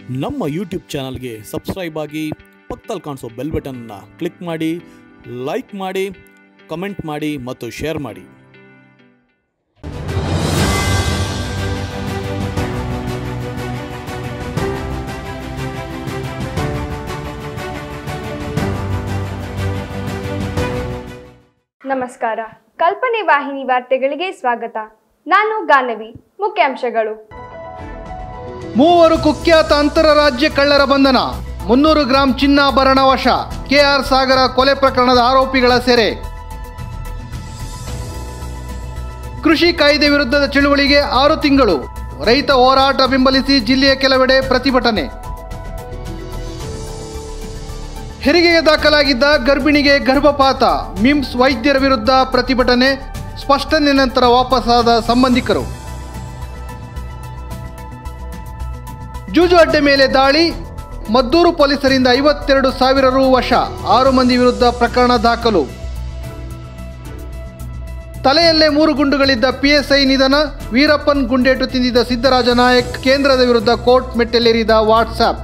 ನಮ್ಮ ಯೂಟ್ಯೂಬ್ ಚಾನಲ್ಗೆ ಸಬ್ಸ್ಕ್ರೈಬ್ ಆಗಿ ಪಕ್ಕದಲ್ಲಿ ಕಾಣಿಸೋ ಬೆಲ್ ಬಟನ್ನ ಕ್ಲಿಕ್ ಮಾಡಿ ಲೈಕ್ ಮಾಡಿ ಕಮೆಂಟ್ ಮಾಡಿ ಮತ್ತು ಶೇರ್ ಮಾಡಿ ನಮಸ್ಕಾರ ಕಲ್ಪನೆ ವಾಹಿನಿ ವಾರ್ತೆಗಳಿಗೆ ಸ್ವಾಗತ ನಾನು ಗಾನವಿ ಮುಖ್ಯಾಂಶಗಳು ಮೂವರು ಕುಖ್ಯಾತ ಅಂತರರಾಜ್ಯ ಕಳ್ಳರ ಬಂಧನ ಮುನ್ನೂರು ಗ್ರಾಂ ಚಿನ್ನಾಭರಣ ವಶ ಕೆಆರ್ ಸಾಗರ ಕೊಲೆ ಪ್ರಕರಣದ ಆರೋಪಿಗಳ ಸೆರೆ ಕೃಷಿ ಕಾಯ್ದೆ ವಿರುದ್ಧದ ಚಳುವಳಿಗೆ ಆರು ತಿಂಗಳು ರೈತ ಹೋರಾಟ ಬೆಂಬಲಿಸಿ ಜಿಲ್ಲೆಯ ಕೆಲವೆಡೆ ಪ್ರತಿಭಟನೆ ಹೆರಿಗೆಗೆ ದಾಖಲಾಗಿದ್ದ ಗರ್ಭಿಣಿಗೆ ಗರ್ಭಪಾತ ಮಿಮ್ಸ್ ವೈದ್ಯರ ವಿರುದ್ಧ ಪ್ರತಿಭಟನೆ ಸ್ಪಷ್ಟನೆ ನಂತರ ವಾಪಸ್ಸಾದ ಸಂಬಂಧಿಕರು ಜೂಜು ಅಡ್ಡೆ ಮೇಲೆ ದಾಳಿ ಮದ್ದೂರು ಪೊಲೀಸರಿಂದ ಐವತ್ತೆರಡು ಸಾವಿರ ರು ವಶ ಆರು ಮಂದಿ ವಿರುದ್ಧ ಪ್ರಕರಣ ದಾಖಲು ತಲೆಯಲ್ಲೇ ಮೂರು ಗುಂಡುಗಳಿದ್ದ ಪಿಎಸ್ಐ ನಿಧನ ವೀರಪ್ಪನ್ ಗುಂಡೇಟು ತಿಂದಿದ್ದ ಸಿದ್ದರಾಜ ನಾಯಕ್ ಕೇಂದ್ರದ ವಿರುದ್ಧ ಕೋರ್ಟ್ ಮೆಟ್ಟಲೇರಿದ ವಾಟ್ಸ್ಆಪ್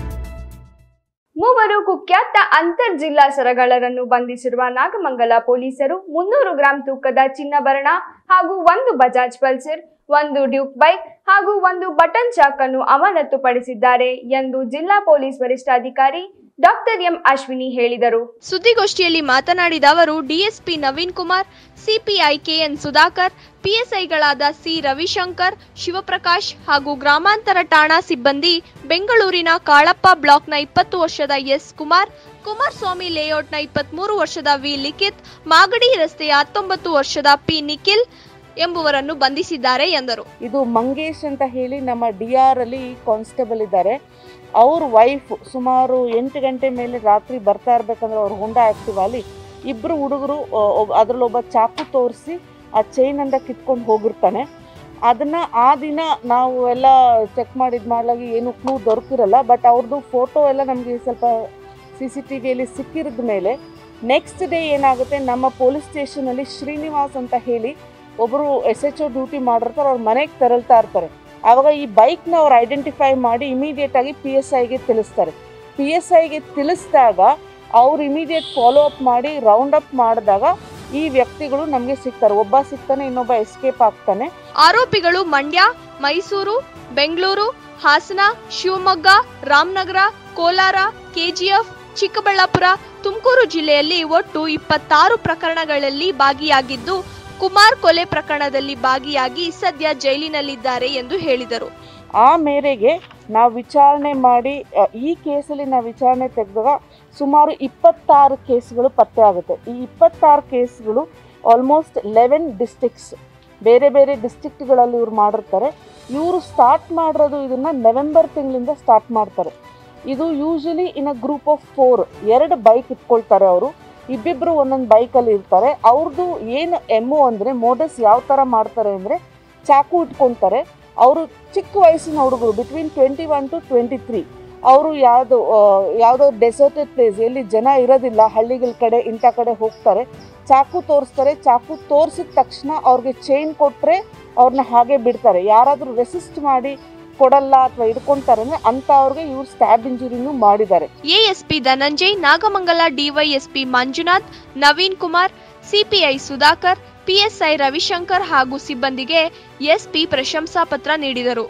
ಮೂವರು ಕುಖ್ಯಾತ ಅಂತರ್ ಜಿಲ್ಲಾ ಸರಗಳರನ್ನು ಬಂಧಿಸಿರುವ ನಾಗಮಂಗಲ ಪೊಲೀಸರು ಮುನ್ನೂರು ಗ್ರಾಂ ತೂಕದ ಚಿನ್ನಾಭರಣ ಹಾಗೂ ಒಂದು ಬಜಾಜ್ ಪಲ್ಸರ್ ಒಂದು ಡ್ಯೂಕ್ ಬೈಕ್ ಹಾಗೂ ಒಂದು ಬಟನ್ ಚಾಕ್ ಅನ್ನು ಅಮಾನತುಪಡಿಸಿದ್ದಾರೆ ಎಂದು ಜಿಲ್ಲಾ ಪೊಲೀಸ್ ವರಿಷ್ಠಾಧಿಕಾರಿ ಡಾಕ್ಟರ್ ಎಂ ಅಶ್ವಿನಿ ಹೇಳಿದರು ಸುದ್ದಿಗೋಷ್ಠಿಯಲ್ಲಿ ಮಾತನಾಡಿದ ಅವರು DSP Naveen Kumar CPI KN Sudhakar ಪಿಎಸ್ಐಗಳಾದ ಸಿ ರವಿಶಂಕರ್ ಶಿವಪ್ರಕಾಶ್ ಹಾಗೂ ಗ್ರಾಮಾಂತರ ಠಾಣಾ ಸಿಬ್ಬಂದಿ ಬೆಂಗಳೂರಿನ ಕಾಳಪ್ಪ ಬ್ಲಾಕ್ನ ಇಪ್ಪತ್ತು ವರ್ಷದ ಎಸ್ ಕುಮಾರ್ ಕುಮಾರಸ್ವಾಮಿ ಲೇಔಟ್ನ ಇಪ್ಪತ್ಮೂರು ವರ್ಷದ ವಿ ಲಿಖಿತ್ ಮಾಗಡಿ ರಸ್ತೆಯ ಹತ್ತೊಂಬತ್ತು ವರ್ಷದ ಪಿ ನಿಖಿಲ್ ಎಂಬುವರನ್ನು ಬಂಧಿಸಿದ್ದಾರೆ ಎಂದರು ಇದು ಮಂಗೇಶ್ ಅಂತ ಹೇಳಿ ನಮ್ಮ ಡಿ ಆರ್ ಅಲ್ಲಿ ಕಾನ್ಸ್ಟೇಬಲ್ ಇದ್ದಾರೆ ಅವ್ರ ವೈಫ್ ಸುಮಾರು ಎಂಟು ಗಂಟೆ ಮೇಲೆ ರಾತ್ರಿ ಬರ್ತಾ ಇರ್ಬೇಕಂದ್ರೆ ಅವ್ರ ಹೊಂಡ ಆಕ್ಟಿವ್ ಅಲ್ಲಿ ಇಬ್ರು ಹುಡುಗರು ಅದ್ರಲ್ಲಿ ಒಬ್ಬ ಚಾಕು ತೋರಿಸಿ ಆ ಚೈನ್ ಅಂತ ಕಿತ್ಕೊಂಡು ಹೋಗಿರ್ತಾನೆ ಅದನ್ನ ಆ ದಿನ ನಾವು ಎಲ್ಲ ಚೆಕ್ ಮಾಡಿದ್ ಮಾಡ್ಲಾಗಿ ಏನು ಕ್ಲೂ ದೊರಕಿರಲ್ಲ ಬಟ್ ಅವ್ರದ್ದು ಫೋಟೋ ಎಲ್ಲ ನಮಗೆ ಸ್ವಲ್ಪ ಸಿ ಸಿ ಟಿ ವಿಯಲ್ಲಿ ಸಿಕ್ಕಿರದ ಮೇಲೆ ನೆಕ್ಸ್ಟ್ ಡೇ ಏನಾಗುತ್ತೆ ನಮ್ಮ ಪೊಲೀಸ್ ಸ್ಟೇಷನಲ್ಲಿ ಶ್ರೀನಿವಾಸ್ ಅಂತ ಹೇಳಿ ಒಬ್ಬರು ಎಸ್ ಎಚ್ ಒ ಡ್ಯೂಟಿ ಮಾಡಿರ್ತಾರೆ ಅವ್ರ ಮನೆಗೆ ತೆರಳ್ತಾ ಇರ್ತಾರೆ ಆವಾಗ ಈ ಬೈಕ್ನ ಅವ್ರು ಐಡೆಂಟಿಫೈ ಮಾಡಿ ಇಮಿಡಿಯೇಟ್ ಆಗಿ ಪಿ ಎಸ್ ಐಗೆ ತಿಳಿಸ್ತಾರೆ ಪಿ ಎಸ್ ಐಗೆ ತಿಳಿಸಿದಾಗ ಅವ್ರು ಇಮಿಡಿಯೇಟ್ ಫಾಲೋ ಅಪ್ ಮಾಡಿ ರೌಂಡ್ ಅಪ್ ಮಾಡಿದಾಗ ಈ ವ್ಯಕ್ತಿಗಳು ನಮಗೆ ಸಿಗ್ತಾರೆ ಒಬ್ಬ ಸಿಗ್ತಾನೆ ಇನ್ನೊಬ್ಬ ಎಸ್ಕೇಪ್ ಆಗ್ತಾನೆ ಆರೋಪಿಗಳು ಮಂಡ್ಯ ಮೈಸೂರು ಬೆಂಗಳೂರು ಹಾಸನ ಶಿವಮೊಗ್ಗ ರಾಮನಗರ ಕೋಲಾರ ಕೆಜಿಎಫ್ ಚಿಕ್ಕಬಳ್ಳಾಪುರ ತುಮಕೂರು ಜಿಲ್ಲೆಯಲ್ಲಿ ಒಟ್ಟು ಇಪ್ಪತ್ತಾರು ಪ್ರಕರಣಗಳಲ್ಲಿ ಭಾಗಿಯಾಗಿದ್ದು ಕುಮಾರ್ ಕೊಲೆ ಪ್ರಕರಣದಲ್ಲಿ ಭಾಗಿಯಾಗಿ ಸದ್ಯ ಜೈಲಿನಲ್ಲಿದ್ದಾರೆ ಎಂದು ಹೇಳಿದರು ಆ ಮೇರೆಗೆ ನಾವು ವಿಚಾರಣೆ ಮಾಡಿ ಅ, ಈ ಕೇಸಲ್ಲಿ ನಾವು ವಿಚಾರಣೆ ತೆಗೆದಾಗ ಸುಮಾರು ಇಪ್ಪತ್ತಾರು ಕೇಸ್ಗಳು ಪತ್ತೆ ಆಗುತ್ತೆ ಈ ಇಪ್ಪತ್ತಾರು ಕೇಸ್ಗಳು ಆಲ್ಮೋಸ್ಟ್ ಲೆವೆನ್ ಡಿಸ್ಟಿಕ್ಸ್ ಬೇರೆ ಬೇರೆ ಡಿಸ್ಟಿಕ್ಟ್ಗಳಲ್ಲಿ ಇವ್ರು ಮಾಡಿರ್ತಾರೆ ಇವರು ಸ್ಟಾರ್ಟ್ ಮಾಡಿರೋದು ಇದನ್ನು ನವೆಂಬರ್ ತಿಂಗಳಿಂದ ಸ್ಟಾರ್ಟ್ ಮಾಡ್ತಾರೆ ಇದು usually in a group of four ಎರಡು ಬೈಕ್ ಇಟ್ಕೊಳ್ತಾರೆ ಅವರು ಇಬ್ಬಿಬ್ರು ಒಂದೊಂದು ಬೈಕಲ್ಲಿ ಇರ್ತಾರೆ ಅವ್ರದ್ದು ಏನು ಎಮ್ಮು ಅಂದರೆ ಮೋಡಸ್ ಯಾವ ಥರ ಮಾಡ್ತಾರೆ ಅಂದರೆ ಚಾಕು ಇಟ್ಕೊಳ್ತಾರೆ ಅವರು ಚಿಕ್ಕ ವಯಸ್ಸಿನ ಹುಡುಗರು between twenty one to twenty three ಅವರು ಯಾವುದು ಯಾವುದೋ ಡೆಸರ್ಟೆಡ್ ಪ್ಲೇಸ್ ಎಲ್ಲಿ ಜನ ಇರೋದಿಲ್ಲ ಹಳ್ಳಿಗಳ ಕಡೆ ಇಂಥ ಕಡೆ ಹೋಗ್ತಾರೆ ಚಾಕು ತೋರಿಸ್ತಾರೆ ಚಾಕು ತೋರಿಸಿದ ತಕ್ಷಣ ಅವ್ರಿಗೆ ಚೈನ್ ಕೊಟ್ಟರೆ ಅವ್ರನ್ನ ಹಾಗೆ ಬಿಡ್ತಾರೆ ಯಾರಾದರೂ ರೆಸಿಸ್ಟ್ ಮಾಡಿ ಕೊಡಲ್ಲ ಅಥವಾ ಹಿಡ್ಕೊಳ್ತಾರೆ ಅಂದರೆ ಅಂಥವ್ರಿಗೆ ಇವ್ರು ಸ್ಟ್ಯಾಬ್ ಇಂಜುರಿನೂ ಮಾಡಿದ್ದಾರೆ ASP Dhananjay Nagamangala DYSP Manjunath Naveen Kumar CPI Sudhakar PSI Ravishankar ಹಾಗೂ ಸಿಬ್ಬಂದಿಗೆ ಎಸ್ಪಿ ಪ್ರಶಂಸಾ ಪತ್ರ ನೀಡಿದರು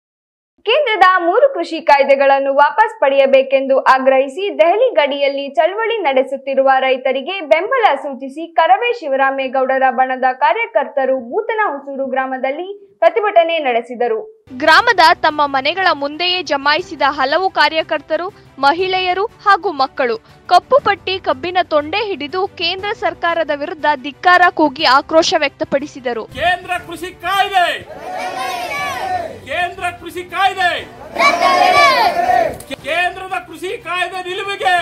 ಕೇಂದ್ರದ ಮೂರು ಕೃಷಿ ಕಾಯ್ದೆಗಳನ್ನು ವಾಪಸ್ ಪಡೆಯಬೇಕೆಂದು ಆಗ್ರಹಿಸಿ ದೆಹಲಿ ಗಡಿಯಲ್ಲಿ ಚಳವಳಿ ನಡೆಸುತ್ತಿರುವ ರೈತರಿಗೆ ಬೆಂಬಲ ಸೂಚಿಸಿ ಕರವೇ ಶಿವರಾಮೇಗೌಡರ ಬಣದ ಕಾರ್ಯಕರ್ತರು ಬೂತನ ಹೊಸೂರು ಗ್ರಾಮದಲ್ಲಿ ಪ್ರತಿಭಟನೆ ನಡೆಸಿದರು ಗ್ರಾಮದ ತಮ್ಮ ಮನೆಗಳ ಮುಂದೆಯೇ ಜಮಾಯಿಸಿದ ಹಲವು ಕಾರ್ಯಕರ್ತರು ಮಹಿಳೆಯರು ಹಾಗೂ ಮಕ್ಕಳು ಕಪ್ಪು ಪಟ್ಟಿ ಕಬ್ಬಿನ ತೊಂಡೆ ಹಿಡಿದು ಕೇಂದ್ರ ಸರ್ಕಾರದ ವಿರುದ್ಧ ಧಿಕ್ಕಾರ ಕೂಗಿ ಆಕ್ರೋಶ ವ್ಯಕ್ತಪಡಿಸಿದರು ಕೇಂದ್ರ ಕೃಷಿ ಕಾಯ್ದೆ ಕೇಂದ್ರ ಕೃಷಿ ಕಾಯ್ದೆ ಕೇಂದ್ರದ ಕೃಷಿ ಕಾಯ್ದೆ ನಿಲುವಿಗೆ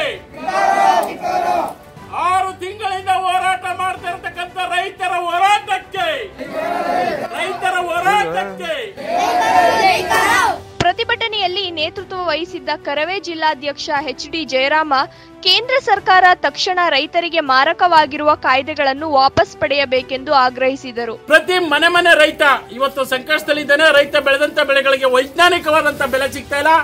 ಆರು ತಿಂಗಳಿಂದ ಹೋರಾಟ ಮಾಡ್ತಾ ಇರತಕ್ಕಂತ ರೈತರ ಹೋರಾಟಕ್ಕೆ ರೈತರ ಹೋರಾಟಕ್ಕೆ ಪ್ರತಿಭಟನೆಯಲ್ಲಿ ನೇತೃತ್ವ ವಹಿಸಿದ್ದ ಕರವೇ ಜಿಲ್ಲಾಧ್ಯಕ್ಷ ಎಚ್ ಡಿ ಜಯರಾಮ ಕೇಂದ್ರ ಸರ್ಕಾರ ತಕ್ಷಣ ರೈತರಿಗೆ ಮಾರಕವಾಗಿರುವ ಕಾಯ್ದೆಗಳನ್ನು ವಾಪಸ್ ಪಡೆಯಬೇಕೆಂದು ಆಗ್ರಹಿಸಿದರು ಪ್ರತಿ ಮನೆ ಮನೆ ರೈತ ಇವತ್ತು ಸಂಕಷ್ಟದಲ್ಲಿದ್ದಾನೆ ರೈತ ಬೆಳೆದಂತ ಬೆಳೆಗಳಿಗೆ ವೈಜ್ಞಾನಿಕವಾದಂತ ಬೆಲೆ ಸಿಗ್ತಾ ಇಲ್ಲ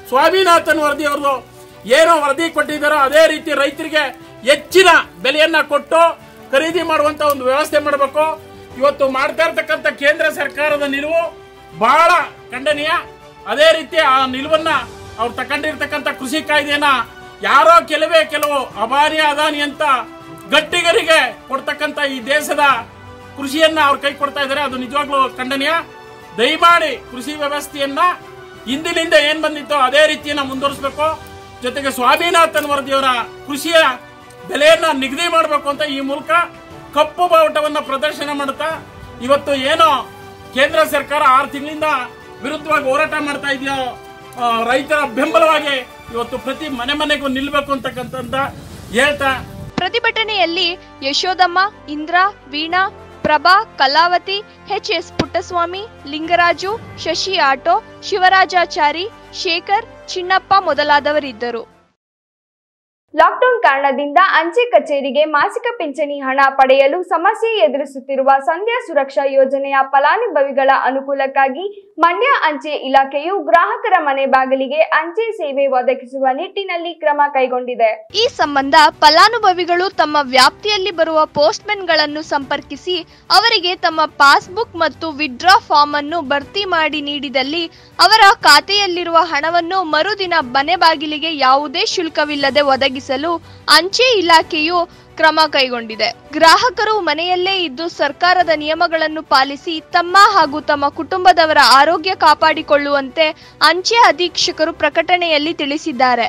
ಸ್ವಾಮಿನಾಥನ್ ವರದಿ ಅವರು ಏನೋ ವರದಿ ಕೊಟ್ಟಿದ್ದಾರೋ ಅದೇ ರೀತಿ ರೈತರಿಗೆ ಹೆಚ್ಚಿನ ಬೆಲೆಯನ್ನ ಕೊಟ್ಟು ಖರೀದಿ ಮಾಡುವಂತ ಒಂದು ವ್ಯವಸ್ಥೆ ಮಾಡಬೇಕು ಇವತ್ತು ಮಾಡ್ತಾ ಇರ್ತಕ್ಕಂಥ ಕೇಂದ್ರ ಸರ್ಕಾರದ ನಿಲುವು ಬಹಳ ಖಂಡನೀಯ ಅದೇ ರೀತಿ ಆ ನಿಲುವನ್ನ ಅವ್ರು ತಗೊಂಡಿರ್ತಕ್ಕಂಥ ಕೃಷಿ ಕಾಯ್ದೆಯನ್ನ ಯಾರೋ ಕೆಲವೇ ಕೆಲವು ಅಬಾನಿ ಅದಾನಿ ಅಂತ ಗಟ್ಟಿಗರಿಗೆ ಕೊಡ್ತಕ್ಕಂಥ ಈ ದೇಶದ ಕೃಷಿಯನ್ನ ಅವ್ರ ಕೈ ಕೊಡ್ತಾ ಇದ್ದಾರೆ ಅದು ನಿಜವಾಗ್ಲೂ ಖಂಡನೀಯ ದಯಮಾಡಿ ಕೃಷಿ ವ್ಯವಸ್ಥೆಯನ್ನ ಹಿಂದಿನಿಂದ ಏನ್ ಬಂದಿತ್ತೋ ಅದೇ ರೀತಿಯನ್ನ ಮುಂದುವರಿಸಬೇಕು ಜೊತೆಗೆ ಸ್ವಾಮಿನಾಥನ್ ವರದಿಯವರ ಕೃಷಿಯ ಬೆಲೆಯನ್ನ ನಿಗದಿ ಮಾಡಬೇಕು ಅಂತ ಈ ಮೂಲಕ ಕಪ್ಪು ಬಾವುಟವನ್ನ ಪ್ರದರ್ಶನ ಮಾಡುತ್ತಾ ಇವತ್ತು ಏನೋ ಕೇಂದ್ರ ಸರ್ಕಾರ ಆರು ತಿಂಗಳಿಂದ ವಿರುದ್ಧವಾಗಿ ಹೋರಾಟ ಮಾಡ್ತಾ ಇದೆಯೋ ಆ, ರೈತರ ಬೆಂಬಲವಾಗಿ ಇವತ್ತು ಪ್ರತಿ ಮನೆ ಮನೆಗೂ ನಿಲ್ಬೇಕು ಅಂತಕ್ಕಂಥ ಹೇಳ್ತಾ ಪ್ರತಿಭಟನೆಯಲ್ಲಿ Yashodamma Indra Veena Prabha Kalavathi H S Puttaswamy Lingaraju Shashi auto Shivarajachari Shekhar Chinnappa ಮೊದಲಾದವರಿದ್ದರು ಲಾಕ್ಡೌನ್ ಕಾರಣದಿಂದ ಅಂಚೆ ಕಚೇರಿಗೆ ಮಾಸಿಕ ಪಿಂಚಣಿ ಹಣ ಪಡೆಯಲು ಸಮಸ್ಯೆ ಎದುರಿಸುತ್ತಿರುವ ಸಂಧ್ಯಾ ಸುರಕ್ಷಾ ಯೋಜನೆಯ ಫಲಾನುಭವಿಗಳ ಅನುಕೂಲಕ್ಕಾಗಿ ಮಂಡ್ಯ ಅಂಚೆ ಇಲಾಖೆಯು ಗ್ರಾಹಕರ ಮನೆ ಬಾಗಿಲಿಗೆ ಅಂಚೆ ಸೇವೆ ಒದಗಿಸುವ ನಿಟ್ಟಿನಲ್ಲಿ ಕ್ರಮ ಕೈಗೊಂಡಿದೆ ಈ ಸಂಬಂಧ ಫಲಾನುಭವಿಗಳು ತಮ್ಮ ವ್ಯಾಪ್ತಿಯಲ್ಲಿ ಬರುವ ಪೋಸ್ಟ್ಮೆನ್ಗಳನ್ನು ಸಂಪರ್ಕಿಸಿ ಅವರಿಗೆ ತಮ್ಮ ಪಾಸ್ಬುಕ್ ಮತ್ತು ವಿಡ್ರಾ ಫಾರ್ಮ್ ಅನ್ನು ಭರ್ತಿ ಮಾಡಿ ನೀಡಿದಲ್ಲಿ ಅವರ ಖಾತೆಯಲ್ಲಿರುವ ಹಣವನ್ನು ಮರುದಿನ ಮನೆ ಬಾಗಿಲಿಗೆ ಯಾವುದೇ ಶುಲ್ಕವಿಲ್ಲದೆ ಒದಗಿಸಲು ಅಂಚೆ ಇಲಾಖೆಯು ಕ್ರಮ ಕೈಗೊಂಡಿದೆ ಗ್ರಾಹಕರು ಮನೆಯಲ್ಲೇ ಇದ್ದು ಸರ್ಕಾರದ ನಿಯಮಗಳನ್ನು ಪಾಲಿಸಿ ತಮ್ಮ ಹಾಗೂ ತಮ್ಮ ಕುಟುಂಬದವರ ಆರೋಗ್ಯ ಕಾಪಾಡಿಕೊಳ್ಳುವಂತೆ ಅಂಚೆ ಅಧೀಕ್ಷಕರು ಪ್ರಕಟಣೆಯಲ್ಲಿ ತಿಳಿಸಿದ್ದಾರೆ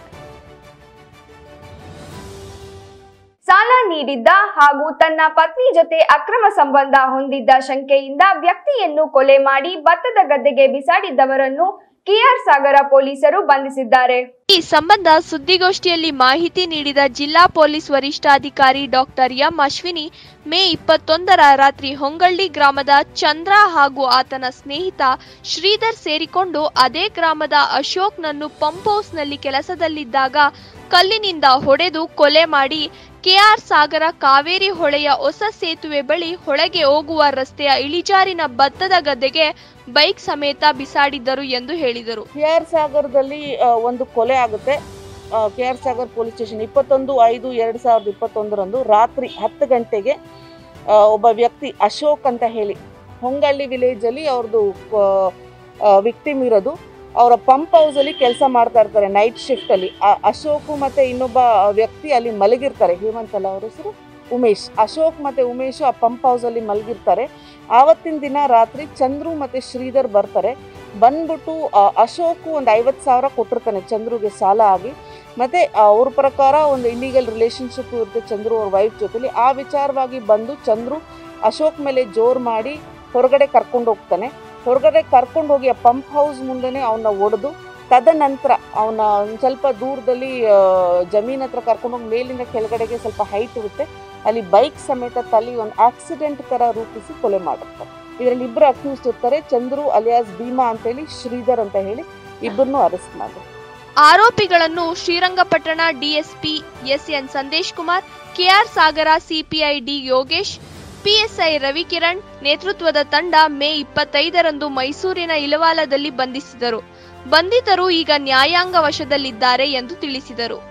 ಸಾಲ ನೀಡಿದ್ದ ಹಾಗೂ ತನ್ನ ಪತ್ನಿ ಜೊತೆ ಅಕ್ರಮ ಸಂಬಂಧ ಹೊಂದಿದ್ದ ಶಂಕೆಯಿಂದ ವ್ಯಕ್ತಿಯನ್ನು ಕೊಲೆ ಮಾಡಿ ಭತ್ತದ ಗದ್ದೆಗೆ ಬಿಸಾಡಿದ್ದವರನ್ನು ಕೆಆರ್ ಸಾಗರ ಪೊಲೀಸರು ಬಂಧಿಸಿದ್ದಾರೆ ಈ ಸಂಬಂಧ ಸುದ್ದಿಗೋಷ್ಠಿಯಲ್ಲಿ ಮಾಹಿತಿ ನೀಡಿದ ಜಿಲ್ಲಾ ಪೊಲೀಸ್ ವರಿಷ್ಠಾಧಿಕಾರಿ ಡಾಕ್ಟರ್ ಎಂ ಅಶ್ವಿನಿ ಮೇ ಇಪ್ಪತ್ತೊಂದರ ರಾತ್ರಿ ಹೊಂಗಳ್ಳಿ ಗ್ರಾಮದ ಚಂದ್ರ ಹಾಗೂ ಆತನ ಸ್ನೇಹಿತ ಶ್ರೀಧರ್ ಸೇರಿಕೊಂಡು ಅದೇ ಗ್ರಾಮದ ಅಶೋಕ್ನನ್ನು ಪಂಪ್ ಹೌಸ್ನಲ್ಲಿ ಕೆಲಸದಲ್ಲಿದ್ದಾಗ ಕಲ್ಲಿನಿಂದ ಹೊಡೆದು ಕೊಲೆ ಮಾಡಿ ಕೆಆರ್ ಸಾಗರ ಕಾವೇರಿ ಹೊಳೆಯ ಹೊಸ ಸೇತುವೆ ಬಳಿ ಹೊಳೆಗೆ ಹೋಗುವ ರಸ್ತೆಯ ಇಳಿಜಾರಿನ ಭತ್ತದ ಗದ್ದೆಗೆ ಬೈಕ್ ಸಮೇತ ಬಿಸಾಡಿದ್ದರು ಎಂದು ಹೇಳಿದರು ಕೆ ಆರ್ ಸಾಗರದಲ್ಲಿ ಆ, ಒಂದು ಕೊಲೆ ಆಗುತ್ತೆ K R Sagar police station ಇಪ್ಪತ್ತೊಂದು ಐದು ಎರಡು ಸಾವಿರದ ಇಪ್ಪತ್ತೊಂದರಂದು ರಾತ್ರಿ ಹತ್ತು ಗಂಟೆಗೆ ಆ, ಒಬ್ಬ ವ್ಯಕ್ತಿ ಅಶೋಕ್ ಅಂತ ಹೇಳಿ ಹೊಂಗಳ್ಳಿ ವಿಲೇಜಲ್ಲಿ ಅವ್ರದ್ದು ವಿಕ್ಟಿಮ್ ಇರೋದು ಅವರ ಪಂಪ್ ಹೌಸಲ್ಲಿ ಕೆಲಸ ಮಾಡ್ತಾ ಇರ್ತಾರೆ ನೈಟ್ ಶಿಫ್ಟಲ್ಲಿ ಅಶೋಕ್ ಮತ್ತು ಇನ್ನೊಬ್ಬ ವ್ಯಕ್ತಿ ಅಲ್ಲಿ ಮಲಗಿರ್ತಾರೆ ಹೇಮಂತ್ ಅಲ್ಲ ಅವ್ರ ಹೆಸರು ಉಮೇಶ್ ಅಶೋಕ್ ಮತ್ತು ಉಮೇಶ್ ಆ ಪಂಪ್ ಹೌಸಲ್ಲಿ ಮಲಗಿರ್ತಾರೆ ಆವತ್ತಿನ ದಿನ ರಾತ್ರಿ ಚಂದ್ರು ಮತ್ತು ಶ್ರೀಧರ್ ಬರ್ತಾರೆ ಬಂದ್ಬಿಟ್ಟು ಆ, ಅಶೋಕ್ ಒಂದು ಐವತ್ತು ಸಾವಿರ ಕೊಟ್ಟಿರ್ತಾನೆ ಚಂದ್ರುಗೆ ಸಾಲ ಆಗಿ ಮತ್ತು ಅವ್ರ ಪ್ರಕಾರ ಒಂದು ಇಲ್ಲಿಗಲ್ ರಿಲೇಷನ್ಶಿಪ್ ಇರುತ್ತೆ ಚಂದ್ರು ಅವ್ರ ವೈಫ್ ಜೊತೆಲಿ ಆ ವಿಚಾರವಾಗಿ ಬಂದು ಚಂದ್ರು ಅಶೋಕ್ ಮೇಲೆ ಜೋರು ಮಾಡಿ ಹೊರಗಡೆ ಕರ್ಕೊಂಡು ಹೋಗ್ತಾನೆ ಹೊರಗಡೆ ಕರ್ಕೊಂಡು ಹೋಗಿ ಆ ಪಂಪ್ ಹೌಸ್ ಮುಂದೆನೇ ಅವನ್ನ ಒಡೆದು ತದನಂತರ ಅವನ ಒಂದು ಸ್ವಲ್ಪ ದೂರದಲ್ಲಿ ಆ, ಜಮೀನ್ ಹತ್ರ ಕರ್ಕೊಂಡು ಹೋಗಿ ಮೇಲಿಂದ ಕೆಳಗಡೆಗೆ ಸ್ವಲ್ಪ ಹೈಟ್ ಇರುತ್ತೆ ಅಲ್ಲಿ ಬೈಕ್ ಸಮೇತ ತಲ್ಲಿ ಒಂದು ಆಕ್ಸಿಡೆಂಟ್ ಥರ ರೂಪಿಸಿ ಕೊಲೆ ಮಾಡಿರ್ತಾರೆ ಇದರಲ್ಲಿ ಇಬ್ಬರು ಅಕ್ಯೂಸ್ಡ್ ಇರ್ತಾರೆ ಚಂದ್ರು ಅಲಿಯಾಸ್ ಭೀಮಾ ಅಂತೇಳಿ ಶ್ರೀಧರ್ ಅಂತ ಹೇಳಿ ಇಬ್ಬರನ್ನು ಅರೆಸ್ಟ್ ಮಾಡಿದ್ರು ಆರೋಪಿಗಳನ್ನು Srirangapatna DSP SN Sandesh Kumar KR Sagara CPI D Yogesh PSI Ravikiran ನೇತೃತ್ವದ ತಂಡ ಮೇ ಇಪ್ಪತ್ತೈದರಂದು ಮೈಸೂರಿನ ಇಲವಾಲದಲ್ಲಿ ಬಂಧಿಸಿದರು ಬಂಧಿತರು ಈಗ ನ್ಯಾಯಾಂಗ ವಶದಲ್ಲಿದ್ದಾರೆ ಎಂದು ತಿಳಿಸಿದರು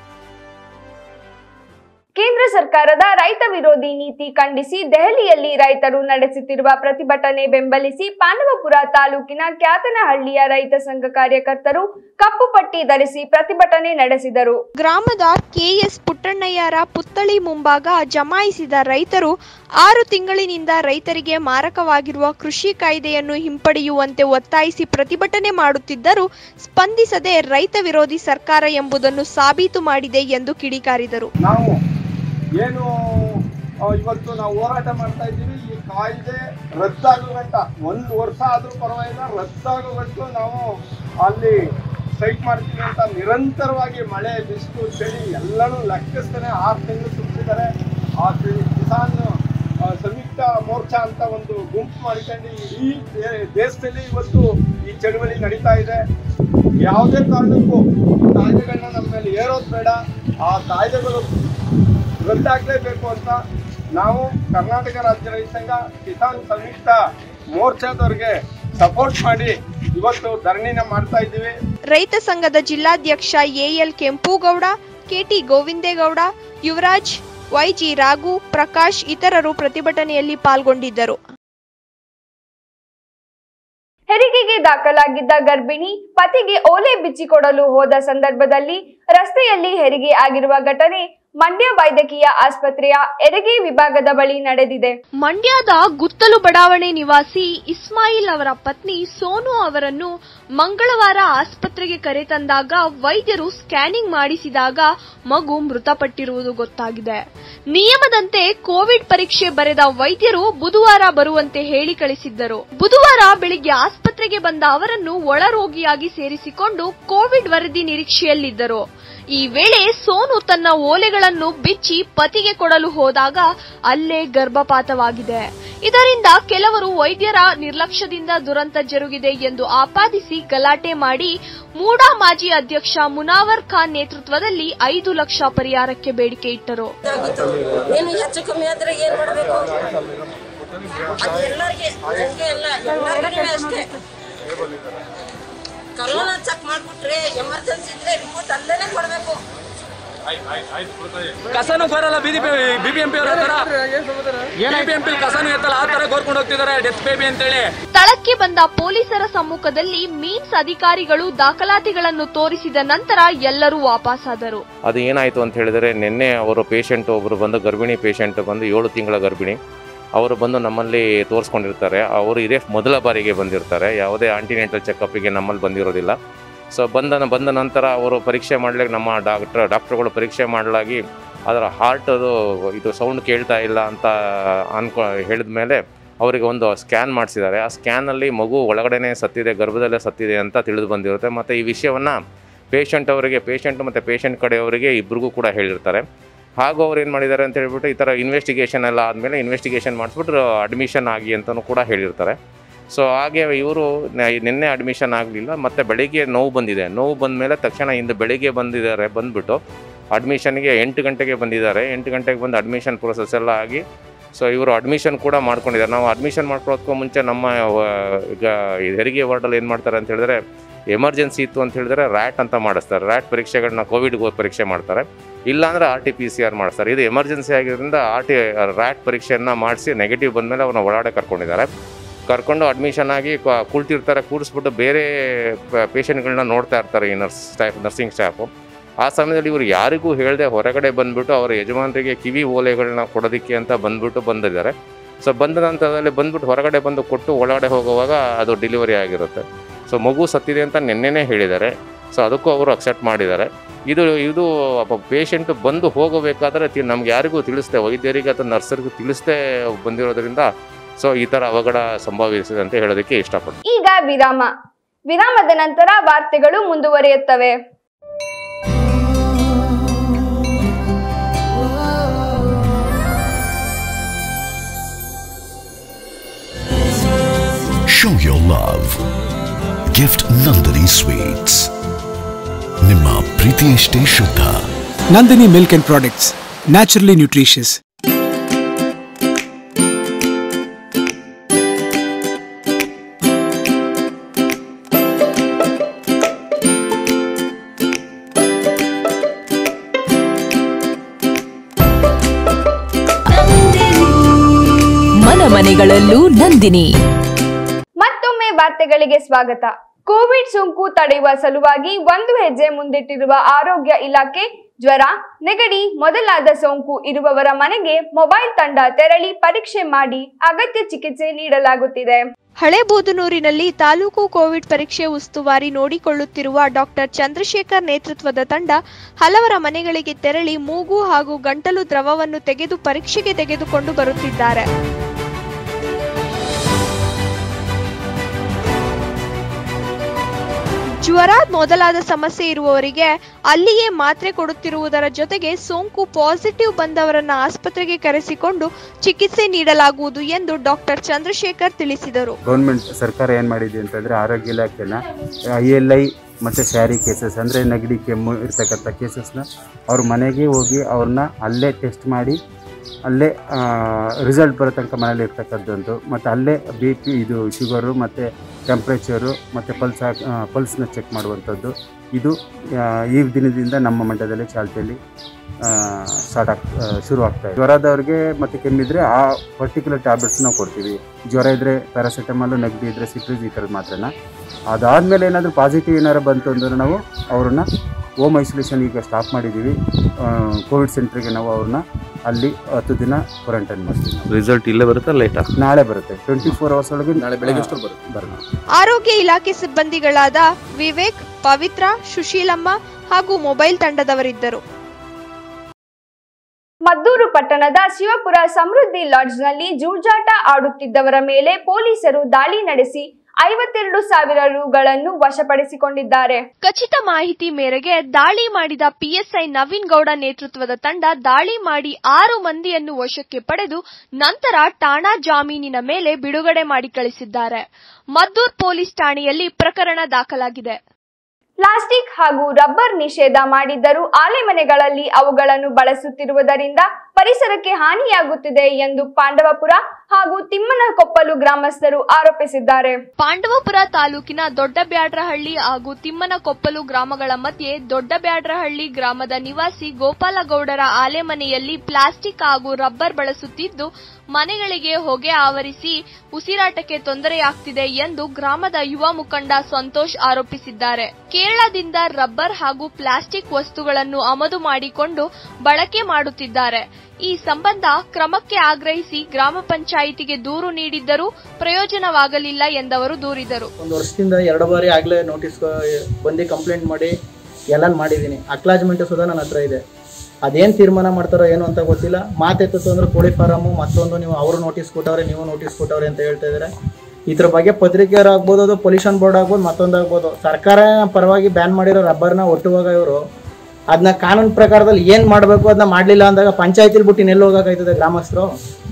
ಕೇಂದ್ರ ಸರ್ಕಾರದ ರೈತ ವಿರೋಧಿ ನೀತಿ ಖಂಡಿಸಿ ದೆಹಲಿಯಲ್ಲಿ ರೈತರು ನಡೆಸುತ್ತಿರುವ ಪ್ರತಿಭಟನೆ ಬೆಂಬಲಿಸಿ ಪಾಂಡವಪುರ ತಾಲೂಕಿನ ಕ್ಯಾತನಹಳ್ಳಿಯ ರೈತ ಸಂಘ ಕಾರ್ಯಕರ್ತರು ಕಪ್ಪು ಪಟ್ಟಿ ಧರಿಸಿ ಪ್ರತಿಭಟನೆ ನಡೆಸಿದರು ಗ್ರಾಮದ ಕೆಎಸ್ ಪುಟ್ಟಣ್ಣಯ್ಯರ ಪುತ್ಥಳಿ ಮುಂಭಾಗ ಜಮಾಯಿಸಿದ ರೈತರು ಆರು ತಿಂಗಳಿನಿಂದ ರೈತರಿಗೆ ಮಾರಕವಾಗಿರುವ ಕೃಷಿ ಕಾಯ್ದೆಯನ್ನು ಹಿಂಪಡೆಯುವಂತೆ ಒತ್ತಾಯಿಸಿ ಪ್ರತಿಭಟನೆ ಮಾಡುತ್ತಿದ್ದರೂ ಸ್ಪಂದಿಸದೆ ರೈತ ವಿರೋಧಿ ಸರ್ಕಾರ ಎಂಬುದನ್ನು ಸಾಬೀತು ಮಾಡಿದೆ ಎಂದು ಕಿಡಿಕಾರಿದರು ನಾವು ಏನು ಆ, ಇವತ್ತು ನಾವು ಹೋರಾಟ ಮಾಡ್ತಾ ಇದ್ದೀವಿ ಈ ಕಾಯ್ದೆ ರದ್ದಾಗುವಂತ ಒಂದು ವರ್ಷ ಆದ್ರೂ ಪರವಾಗಿಲ್ಲ ರದ್ದಾಗುವಷ್ಟು ನಾವು ಅಲ್ಲಿ ಸ್ಟ್ರೈಕ್ ಮಾಡ್ತೀವಿ ಅಂತ ನಿರಂತರವಾಗಿ ಮಳೆ ಬಿಸಿಲು ಚಳಿ ಎಲ್ಲನೂ ಲೆಕ್ಕಿಸ್ತಾನೆ ಆರು ತಿಂಗಳು ತುಂಬಿದ್ದಾರೆ ಆ ತಿ- ಕಿಸಾನ್ ಆ, ಸಂಯುಕ್ತ ಮೋರ್ಚಾ ಅಂತ ಒಂದು ಗುಂಪು ಮಾಡ್ಕೊಂಡು ಇಡೀ ದೇ- ದೇಶದಲ್ಲಿ ಇವತ್ತು ಈ ಚಳವಳಿ ನಡೀತಾ ಇದೆ ಯಾವುದೇ ಕಾರಣಕ್ಕೂ ಈ ಕಾಯ್ದೆಗಳನ್ನ ನಮ್ಮ ಮೇಲೆ ಏರೋದು ಬೇಡ ಆ ಕಾಯ್ದೆಗಳು ರದ್ದಾಗಲೇಬೇಕು ಅಂತ ನಾವು ಕರ್ನಾಟಕ ರಾಜ್ಯ ರೈತ ಸಂಘ ಕಿಸಾನ್ ಸಂಯುಕ್ತ ಮೋರ್ಚಾದವ್ರಿಗೆ ಸಪೋರ್ಟ್ ಮಾಡಿ ಇವತ್ತು ಧರಣಿನ ಮಾಡ್ತಾ ಇದ್ದೀವಿ ರೈತ ಸಂಘದ ಜಿಲ್ಲಾಧ್ಯಕ್ಷ AL Kempugowda KT Govindegowda Yuvaraj YG Raghu Prakash ಇತರರು ಪ್ರತಿಭಟನೆಯಲ್ಲಿ ಪಾಲ್ಗೊಂಡಿದ್ದರು ಹೆರಿಗೆಗೆ ದಾಖಲಾಗಿದ್ದ ಗರ್ಭಿಣಿ ಪತಿಗೆ ಓಲೆ ಬಿಚ್ಚಿಕೊಡಲು ಹೋದ ಸಂದರ್ಭದಲ್ಲಿ ರಸ್ತೆಯಲ್ಲಿ ಹೆರಿಗೆ ಆಗಿರುವ ಘಟನೆ ಮಂಡ್ಯ ವೈದ್ಯಕೀಯ ಆಸ್ಪತ್ರೆಯ ಹೆರಿಗೆ ವಿಭಾಗದ ಬಳಿ ನಡೆದಿದೆ ಮಂಡ್ಯದ ಗುತ್ತಲು ಬಡಾವಣೆ ನಿವಾಸಿ ಇಸ್ಮಾಯಿಲ್ ಅವರ ಪತ್ನಿ ಸೋನು ಅವರನ್ನು ಮಂಗಳವಾರ ಆಸ್ಪತ್ರೆಗೆ ಕರೆತಂದಾಗ ವೈದ್ಯರು ಸ್ಕ್ಯಾನಿಂಗ್ ಮಾಡಿಸಿದಾಗ ಮಗು ಮೃತಪಟ್ಟಿರುವುದು ಗೊತ್ತಾಗಿದೆ ನಿಯಮದಂತೆ ಕೋವಿಡ್ ಪರೀಕ್ಷೆ ಬರೆದ ವೈದ್ಯರು ಬುಧವಾರ ಬರುವಂತೆ ಹೇಳಿ ಕಳಿಸಿದ್ದರು ಬುಧವಾರ ಬೆಳಿಗ್ಗೆ ಆಸ್ಪತ್ರೆಗೆ ಬಂದ ಅವರನ್ನು ಒಳರೋಗಿಯಾಗಿ ಸೇರಿಸಿಕೊಂಡು ಕೋವಿಡ್ ವರದಿ ನಿರೀಕ್ಷೆಯಲ್ಲಿದ್ದರು ಈ ವೇಳೆ ಸೋನು ತನ್ನ ಓಲೆಗಳನ್ನು ಬಿಚ್ಚಿ ಪತಿಗೆ ಕೊಡಲು ಹೋದಾಗ ಅಲ್ಲೇ ಗರ್ಭಪಾತವಾಗಿದೆ ಇದರಿಂದ ಕೆಲವರು ವೈದ್ಯರ ನಿರ್ಲಕ್ಷ್ಯದಿಂದ ದುರಂತ ಜರುಗಿದೆ ಎಂದು ಆಪಾದಿಸಿ ಗಲಾಟೆ ಮಾಡಿ ಮೂಡಾ ಮಾಜಿ ಅಧ್ಯಕ್ಷ ಮುನಾವರ್ ಖಾನ್ ನೇತೃತ್ವದಲ್ಲಿ ಐದು ಲಕ್ಷ ಪರಿಹಾರಕ್ಕೆ ಬೇಡಿಕೆ ಇಟ್ಟರು ಏನು ಹೆಚ್ಚು ಕಮ್ಮಿ ಆದ್ರೆ ಏನ್ ಮಾಡ್ಬೇಕು ಅದು ಎಲ್ಲರಿಗೆ ನಂಗೆ ಎಲ್ಲ ಎಲ್ಲರಿಗೂ ಅಷ್ಟೇ ಕರೋನಾ ಚೆಕ್ ಮಾಡ್ಬಿಟ್ರೆ ಎಮರ್ಜೆನ್ಸಿ ಇದ್ರೆ ರಿಪೋರ್ಟ್ ಅಲ್ಲೇನೆ ಕೊಡ್ಬೇಕು ಕಸನು ಬರಲ್ಲ ಬಿ ಬಿ ಎಂ ಪಿ ಅವರ ಹತ್ರ ಬಿ ಎಂ ಪಿ ಕಸನು ಎತ್ತಲ್ಲ ಆ ತರ ಕೋರ್ಕೊಂಡು ಹೋಗ್ತಿದ್ದಾರೆ ಡೆತ್ ಬೇಬಿ ಅಂತೇಳಿ ಸ್ಥಳಕ್ಕೆ ಬಂದ ಪೊಲೀಸರ ಸಮ್ಮುಖದಲ್ಲಿ ಮೀನ್ಸ್ ಅಧಿಕಾರಿಗಳು ದಾಖಲಾತಿಗಳನ್ನು ತೋರಿಸಿದ ನಂತರ ಎಲ್ಲರೂ ವಾಪಸ್ಸಾದರು ಅದು ಏನಾಯಿತು ಅಂತ ಹೇಳಿದರೆ ನಿನ್ನೆ ಅವರು ಪೇಷಂಟ್ ಒಬ್ಬರು ಬಂದು ಗರ್ಭಿಣಿ ಪೇಷಂಟ್ ಬಂದು ಏಳು ತಿಂಗಳ ಗರ್ಭಿಣಿ ಅವರು ಬಂದು ನಮ್ಮಲ್ಲಿ ತೋರಿಸ್ಕೊಂಡಿರ್ತಾರೆ ಅವರು ಇದೇ ಮೊದಲ ಬಾರಿಗೆ ಬಂದಿರ್ತಾರೆ ಯಾವುದೇ ಆಂಟಿನೆಂಟಲ್ ಚೆಕಪ್ಪಿಗೆ ನಮ್ಮಲ್ಲಿ ಬಂದಿರೋದಿಲ್ಲ ಸೊ ಬಂದ ಬಂದ ನಂತರ ಅವರು ಪರೀಕ್ಷೆ ಮಾಡ್ಲಿಕ್ಕೆ ನಮ್ಮ ಡಾಕ್ಟ್ರ್ ಡಾಕ್ಟ್ರುಗಳು ಪರೀಕ್ಷೆ ಮಾಡಲಾಗಿ ಅದರ ಹಾರ್ಟ್ ಅದು ಇದು ಸೌಂಡ್ ಕೇಳ್ತಾ ಇಲ್ಲ ಅಂತ ಅನ್ಕೊ ಹೇಳಿದ ಮೇಲೆ ಅವರಿಗೆ ಒಂದು ಸ್ಕ್ಯಾನ್ ಮಾಡಿಸಿದ್ದಾರೆ ಆ ಸ್ಕ್ಯಾನಲ್ಲಿ ಮಗು ಒಳಗಡೆನೇ ಸತ್ತಿದೆ ಗರ್ಭದಲ್ಲೇ ಸತ್ತಿದೆ ಅಂತ ತಿಳಿದು ಬಂದಿರುತ್ತೆ ಮತ್ತು ಈ ವಿಷಯವನ್ನು ಪೇಷಂಟ್ ಅವರಿಗೆ ಪೇಷಂಟ್ ಮತ್ತು ಪೇಷಂಟ್ ಕಡೆಯವರಿಗೆ ಇಬ್ಬರಿಗೂ ಕೂಡ ಹೇಳಿರ್ತಾರೆ ಹಾಗೂ ಅವ್ರು ಏನು ಮಾಡಿದ್ದಾರೆ ಅಂತ ಹೇಳ್ಬಿಟ್ಟು ಈ ಥರ ಇನ್ವೆಸ್ಟಿಗೇಷನ್ ಎಲ್ಲ ಆದಮೇಲೆ ಇನ್ವೆಸ್ಟಿಗೇಷನ್ ಮಾಡಿಸ್ಬಿಟ್ಟು ಅಡ್ಮಿಷನ್ ಆಗಿ ಅಂತಲೂ ಕೂಡ ಹೇಳಿರ್ತಾರೆ ಸೊ ಹಾಗೆ ಇವರು ನಿನ್ನೆ ಅಡ್ಮಿಷನ್ ಆಗಲಿಲ್ಲ ಮತ್ತು ಬೆಳಿಗ್ಗೆ ನೋವು ಬಂದಿದೆ ನೋವು ಬಂದ ಮೇಲೆ ತಕ್ಷಣ ಇಂದು ಬೆಳಿಗ್ಗೆ ಬಂದಿದ್ದಾರೆ ಬಂದುಬಿಟ್ಟು ಅಡ್ಮಿಷನ್ಗೆ ಎಂಟು ಗಂಟೆಗೆ ಬಂದಿದ್ದಾರೆ ಎಂಟು ಗಂಟೆಗೆ ಬಂದು ಅಡ್ಮಿಷನ್ ಪ್ರೊಸೆಸ್ ಎಲ್ಲ ಆಗಿ ಸೊ ಇವರು ಅಡ್ಮಿಷನ್ ಕೂಡ ಮಾಡ್ಕೊಂಡಿದ್ದಾರೆ ನಾವು ಅಡ್ಮಿಷನ್ ಮಾಡ್ಕೊಳ್ಳೋದಕ್ಕೂ ಮುಂಚೆ ನಮ್ಮ ಆ, ಈಗ ಈ ಹೆರಿಗೆ ವಾರ್ಡಲ್ಲಿ ಏನು ಮಾಡ್ತಾರೆ ಅಂತ ಹೇಳಿದ್ರೆ ಎಮರ್ಜೆನ್ಸಿ ಇತ್ತು ಅಂತ ಹೇಳಿದ್ರೆ ರ್ಯಾಟ್ ಅಂತ ಮಾಡಿಸ್ತಾರೆ ರ್ಯಾಟ್ ಪರೀಕ್ಷೆಗಳನ್ನ ಕೋವಿಡ್ ಪರೀಕ್ಷೆ ಮಾಡ್ತಾರೆ ಇಲ್ಲಾಂದ್ರೆ R T P C R ಮಾಡಿಸ್ತಾರೆ ಇದು ಎಮರ್ಜೆನ್ಸಿ ಆಗಿರೋದ್ರಿಂದ ಆರ್ ಟಿ ರ್ಯಾಟ್ ಪರೀಕ್ಷೆಯನ್ನು ಮಾಡಿಸಿ ನೆಗೆಟಿವ್ ಬಂದಮೇಲೆ ಅವ್ರನ್ನ ಒಳಗಡೆ ಕರ್ಕೊಂಡಿದ್ದಾರೆ ಕರ್ಕೊಂಡು ಅಡ್ಮಿಷನ್ ಆಗಿ ಕ- ಕುಳ್ತಿರ್ತಾರೆ ಕೂಡಿಸ್ಬಿಟ್ಟು ಬೇರೆ ಪೇಷಂಟ್ಗಳನ್ನ ನೋಡ್ತಾ ಇರ್ತಾರೆ ಈ ನರ್ಸ್ ಸ್ಟಾಫ್ ನರ್ಸಿಂಗ್ ಸ್ಟಾಫು ಆ ಸಮಯದಲ್ಲಿ ಇವರು ಯಾರಿಗೂ ಹೇಳದೆ ಹೊರಗಡೆ ಬಂದ್ಬಿಟ್ಟು ಅವರ ಯಜಮಾನರಿಗೆ ಕಿವಿ ಓಲೆಗಳನ್ನ ಕೊಡೋದಕ್ಕೆ ಅಂತ ಬಂದ್ಬಿಟ್ಟು ಬಂದಿದ್ದಾರೆ ಸೊ ಬಂದ ನಂತರದಲ್ಲಿ ಬಂದ್ಬಿಟ್ಟು ಹೊರಗಡೆ ಬಂದು ಕೊಟ್ಟು ಒಳಗಡೆ ಹೋಗುವಾಗ ಅದು ಡೆಲಿವರಿ ಆಗಿರುತ್ತೆ ಸೊ ಮಗು ಸತ್ತಿದೆ ಅಂತ ನಿನ್ನೆನೇ ಹೇಳಿದ್ದಾರೆ ಸೊ ಅದಕ್ಕೂ ಅವರು ಅಕ್ಸೆಪ್ಟ್ ಮಾಡಿದ್ದಾರೆ ಇದು ಇದು ಪೇಷಂಟ್ ಬಂದು ಹೋಗಬೇಕಾದ್ರೆ ತಿ- ನಮ್ಗೆ ಯಾರಿಗೂ ತಿಳಿಸ್ದೆ ವೈದ್ಯರಿಗೆ ಅಥವಾ ನರ್ಸರಿಗೂ ತಿಳಿಸ್ದೆ ಬಂದಿರೋದ್ರಿಂದ ಸೊ ಈ ಥರ ಅವಘಡ ಸಂಭವಿಸಿದೆ ಅಂತ ಹೇಳೋದಕ್ಕೆ ಇಷ್ಟಪಡ್ತೀನಿ ಈಗ ವಿರಾಮ ವಿರಾಮದ ನಂತರ ವಾರ್ತೆಗಳು ಮುಂದುವರಿಯುತ್ತವೆ Show your love. Gift Nandini Sweets. ನಿಮ್ಮ ಪ್ರೀತಿಯಷ್ಟೇ ಶುದ್ಧ Nandini Milk and Products, naturally nutritious. ಮನ ಮನೆಗಳಲ್ಲೂ ನಂದಿನಿ ಮತ್ತೊಮ್ಮೆ ವಾರ್ತೆಗಳಿಗೆ ಸ್ವಾಗತ ಕೋವಿಡ್ ಸೋಂಕು ತಡೆಯುವ ಸಲುವಾಗಿ ಒಂದು ಹೆಜ್ಜೆ ಮುಂದಿಟ್ಟಿರುವ ಆರೋಗ್ಯ ಇಲಾಖೆ ಜ್ವರ ನೆಗಡಿ ಮೊದಲಾದ ಸೋಂಕು ಇರುವವರ ಮನೆಗೆ ಮೊಬೈಲ್ ತಂಡ ತೆರಳಿ ಪರೀಕ್ಷೆ ಮಾಡಿ ಅಗತ್ಯ ಚಿಕಿತ್ಸೆ ನೀಡಲಾಗುತ್ತಿದೆ ಹಳೇಬೂದನೂರಿನಲ್ಲಿ ತಾಲೂಕು ಕೋವಿಡ್ ಪರೀಕ್ಷೆ ಉಸ್ತುವಾರಿ ನೋಡಿಕೊಳ್ಳುತ್ತಿರುವ ಡಾಕ್ಟರ್ ಚಂದ್ರಶೇಖರ್ ನೇತೃತ್ವದ ತಂಡ ಹಲವರ ಮನೆಗಳಿಗೆ ತೆರಳಿ ಮೂಗು ಹಾಗೂ ಗಂಟಲು ದ್ರವವನ್ನು ತೆಗೆದು ಪರೀಕ್ಷೆಗೆ ತೆಗೆದುಕೊಂಡು ಬರುತ್ತಿದ್ದಾರೆ ಜ್ವರ ಮೊದಲಾದ ಸಮಸ್ಯೆ ಇರುವವರಿಗೆ ಅಲ್ಲಿಯೇ ಮಾತ್ರೆ ಕೊಡುತ್ತಿರುವುದರ ಜೊತೆಗೆ ಸೋಂಕು ಪಾಸಿಟಿವ್ ಬಂದವರನ್ನ ಆಸ್ಪತ್ರೆಗೆ ಕರೆಸಿಕೊಂಡು ಚಿಕಿತ್ಸೆ ನೀಡಲಾಗುವುದು ಎಂದು ಡಾಕ್ಟರ್ ಚಂದ್ರಶೇಖರ್ ತಿಳಿಸಿದರು ಗೌರ್ಮೆಂಟ್ ಸರ್ಕಾರ ಏನು ಮಾಡಿದೆ ಅಂತಂದರೆ ಆರೋಗ್ಯ ಇಲಾಖೆನ ಐ ಎಲ್ ಐ ಮತ್ತು ಸ್ಯಾರಿ ಕೇಸಸ್ ಅಂದರೆ ನೆಗಡಿ ಕೆಮ್ಮು ಇರ್ತಕ್ಕಂಥ ಕೇಸಸ್ನ ಅವ್ರ ಮನೆಗೆ ಹೋಗಿ ಅವ್ರನ್ನ ಅಲ್ಲೇ ಟೆಸ್ಟ್ ಮಾಡಿ ಅಲ್ಲೇ ರಿಸಲ್ಟ್ ಬರೋ ತನಕ ಮನೇಲಿ ಇರ್ತಕ್ಕಂಥದ್ದು ಮತ್ತು ಅಲ್ಲೇ ಬಿ ಪಿ ಇದು ಶುಗರು ಮತ್ತು ಟೆಂಪ್ರೇಚರು ಮತ್ತು ಪಲ್ಸ್ ಹಾಕ್- ಆ, ಪಲ್ಸ್ನ ಚೆಕ್ ಮಾಡುವಂಥದ್ದು ಇದು ಆ, ಈ ದಿನದಿಂದ ನಮ್ಮ ಮಂಡ್ಯದಲ್ಲಿ ಚಾಲ್ತಿಯಲ್ಲಿ ಸ್ಟಾರ್ಟ್ ಆಗ್ ಆ, ಶುರು ಆಗ್ತಾ ಇದೆ ಜ್ವರದವ್ರಿಗೆ ಮತ್ತು ಕೆಮ್ಮಿದ್ರೆ ಆ ಪರ್ಟಿಕ್ಯುಲರ್ ಟ್ಯಾಬ್ಲೆಟ್ಸ್ ನಾವು ಕೊಡ್ತೀವಿ ಜ್ವರ ಇದ್ದರೆ ಪ್ಯಾರಾಸಿಟಮಾಲು ನೆಗಡಿ ಇದ್ದರೆ ಸಿಟ್ರಿಸ್ ಈ ಥರದ ಮಾತ್ರನ ಅದಾದಮೇಲೆ ಏನಾದರೂ ಪಾಸಿಟಿವ್ ಏನಾರು ಬಂತು ಅಂದರೆ ನಾವು ಅವ್ರನ್ನ ಹೋಮ್ ಐಸೋಲೇಷನ್ ಈಗ ಸ್ಟಾಪ್ ಮಾಡಿದ್ದೀವಿ ಕೋವಿಡ್ ಸೆಂಟ್ರಿಗೆ ನಾವು ಅವ್ರನ್ನ ಅಲ್ಲಿ ಹತ್ತು ದಿನ ಕ್ವಾರಂಟೈನ್ ಮಾಡ್ತೀವಿ ನಾವು. ರಿಸಲ್ಟ್ ಇಲ್ಲೇ ಬರುತ್ತಾ ಲೇಟಾ ನಾಳೆ ಬರುತ್ತೆ ಟ್ವೆಂಟಿ ಫೋರ್ ಅವರ್ಸ್ ಒಳಗೆ ನಾಳೆ ಬೆಳಗ್ಗೆ ಆ, ಬರುತ್ತೆ ಆರೋಗ್ಯ ಇಲಾಖೆ ಸಿಬ್ಬಂದಿಗಳಾದ ವಿವೇಕ್ ಪವಿತ್ರ ಸುಶೀಲಮ್ಮ ಹಾಗೂ ಮೊಬೈಲ್ ತಂಡದವರಿದ್ದರು ಮದ್ದೂರು ಪಟ್ಟಣದ ಶಿವಪುರ ಸಮೃದ್ಧಿ ಲಾಡ್ಜ್ನಲ್ಲಿ ಜೂಜಾಟ ಆಡುತ್ತಿದ್ದವರ ಮೇಲೆ ಪೊಲೀಸರು ದಾಳಿ ನಡೆಸಿ ಐವತ್ತೆರಡು ಸಾವಿರ ರುಗಳನ್ನು ವಶಪಡಿಸಿಕೊಂಡಿದ್ದಾರೆ ಖಚಿತ ಮಾಹಿತಿ ಮೇರೆಗೆ ದಾಳಿ ಮಾಡಿದ ಪಿಎಸ್ಐ ನವೀನ್ ಗೌಡ ನೇತೃತ್ವದ ತಂಡ ದಾಳಿ ಮಾಡಿ ಆರು ಮಂದಿಯನ್ನು ವಶಕ್ಕೆ ಪಡೆದು ನಂತರ ಠಾಣಾ ಜಾಮೀನಿನ ಮೇಲೆ ಬಿಡುಗಡೆ ಮಾಡಿ ಕಳಿಸಿದ್ದಾರೆ ಮದ್ದೂರ್ ಪೊಲೀಸ್ ಠಾಣೆಯಲ್ಲಿ ಪ್ರಕರಣ ದಾಖಲಾಗಿದೆ ಪ್ಲಾಸ್ಟಿಕ್ ಹಾಗೂ ರಬ್ಬರ್ ನಿಷೇಧ ಮಾಡಿದ್ದರೂ ಆಲೆಮನೆಗಳಲ್ಲಿ ಅವುಗಳನ್ನು ಬಳಸುತ್ತಿರುವುದರಿಂದ ಪರಿಸರಕ್ಕೆ ಹಾನಿಯಾಗುತ್ತಿದೆ ಎಂದು ಪಾಂಡವಪುರ ಹಾಗೂ ತಿಮ್ಮನಕೊಪ್ಪಲು ಗ್ರಾಮಸ್ಥರು ಆರೋಪಿಸಿದ್ದಾರೆ ಪಾಂಡವಪುರ ತಾಲೂಕಿನ ದೊಡ್ಡಬ್ಯಾಡ್ರಹಳ್ಳಿ ಹಾಗೂ ತಿಮ್ಮನಕೊಪ್ಪಲು ಗ್ರಾಮಗಳ ಮಧ್ಯೆ ದೊಡ್ಡಬ್ಯಾಡ್ರಹಳ್ಳಿ ಗ್ರಾಮದ ನಿವಾಸಿ ಗೋಪಾಲಗೌಡರ ಆಲೆಮನೆಯಲ್ಲಿ ಪ್ಲಾಸ್ಟಿಕ್ ಹಾಗೂ ರಬ್ಬರ್ ಬಳಸುತ್ತಿದ್ದು ಮನೆಗಳಿಗೆ ಹೊಗೆ ಆವರಿಸಿ ಉಸಿರಾಟಕ್ಕೆ ತೊಂದರೆಯಾಗ್ತಿದೆ ಎಂದು ಗ್ರಾಮದ ಯುವ ಮುಖಂಡ ಸಂತೋಷ್ ಆರೋಪಿಸಿದ್ದಾರೆ ಕೇರಳದಿಂದ ರಬ್ಬರ್ ಹಾಗೂ ಪ್ಲಾಸ್ಟಿಕ್ ವಸ್ತುಗಳನ್ನು ಆಮದು ಮಾಡಿಕೊಂಡು ಬಳಕೆ ಮಾಡುತ್ತಿದ್ದಾರೆ ಈ ಸಂಬಂಧ ಕ್ರಮಕ್ಕೆ ಆಗ್ರಹಿಸಿ ಗ್ರಾಮ ಪಂಚಾಯಿತಿಗೆ ದೂರು ನೀಡಿದ್ದರೂ ಪ್ರಯೋಜನವಾಗಲಿಲ್ಲ ಎಂದವರು ದೂರಿದರು ಒಂದು ವರ್ಷದಿಂದ ಎರಡು ಬಾರಿ ಆಗಲೇ ನೋಟಿಸ್ ಬಂದು ಕಂಪ್ಲೇಂಟ್ ಮಾಡಿ ಎಲ್ಲ ಮಾಡಿದ್ದೀನಿ ಅಕ್ಲಾಜ್ಮೆಂಟ್ ಸುಧಾ ನನ್ನ ಹತ್ರ ಇದೆ ಅದೇನು ತೀರ್ಮಾನ ಮಾಡ್ತಾರೋ ಏನು ಅಂತ ಗೊತ್ತಿಲ್ಲ ಮಾತೆತ್ತಿತ್ತು ಅಂದ್ರೆ ಕೋಳಿ ಫಾರಮ್ಮು ಮತ್ತೊಂದು ನೀವು ಅವರು ನೋಟಿಸ್ ಕೊಟ್ಟವ್ರೆ ನೀವು ನೋಟಿಸ್ ಕೊಟ್ಟವ್ರೆ ಅಂತ ಹೇಳ್ತಾ ಇದ್ದಾರೆ ಇದ್ರ ಬಗ್ಗೆ ಪತ್ರಿಕೆಯವ್ರು ಆಗ್ಬೋದು ಅದು ಪೊಲ್ಯೂಷನ್ ಬೋರ್ಡ್ ಆಗ್ಬೋದು ಮತ್ತೊಂದು ಆಗ್ಬೋದು ಸರ್ಕಾರ ಪರವಾಗಿ ಬ್ಯಾನ್ ಮಾಡಿರೋ ರಬ್ಬರ್ನ ಒಟ್ಟುವಾಗ ಇವರು ಅದನ್ನ ಕಾನೂನು ಪ್ರಕಾರದಲ್ಲಿ ಏನು ಮಾಡಬೇಕು ಅದನ್ನ ಮಾಡಲಿಲ್ಲ ಅಂದಾಗ ಪಂಚಾಯತಿಲಿ ಬಿಟ್ಟು ಇನ್ನೆಲ್ಲಿ ಹೋಗೋಕ್ಕಾಯ್ತದೆ ಗ್ರಾಮಸ್ಥರು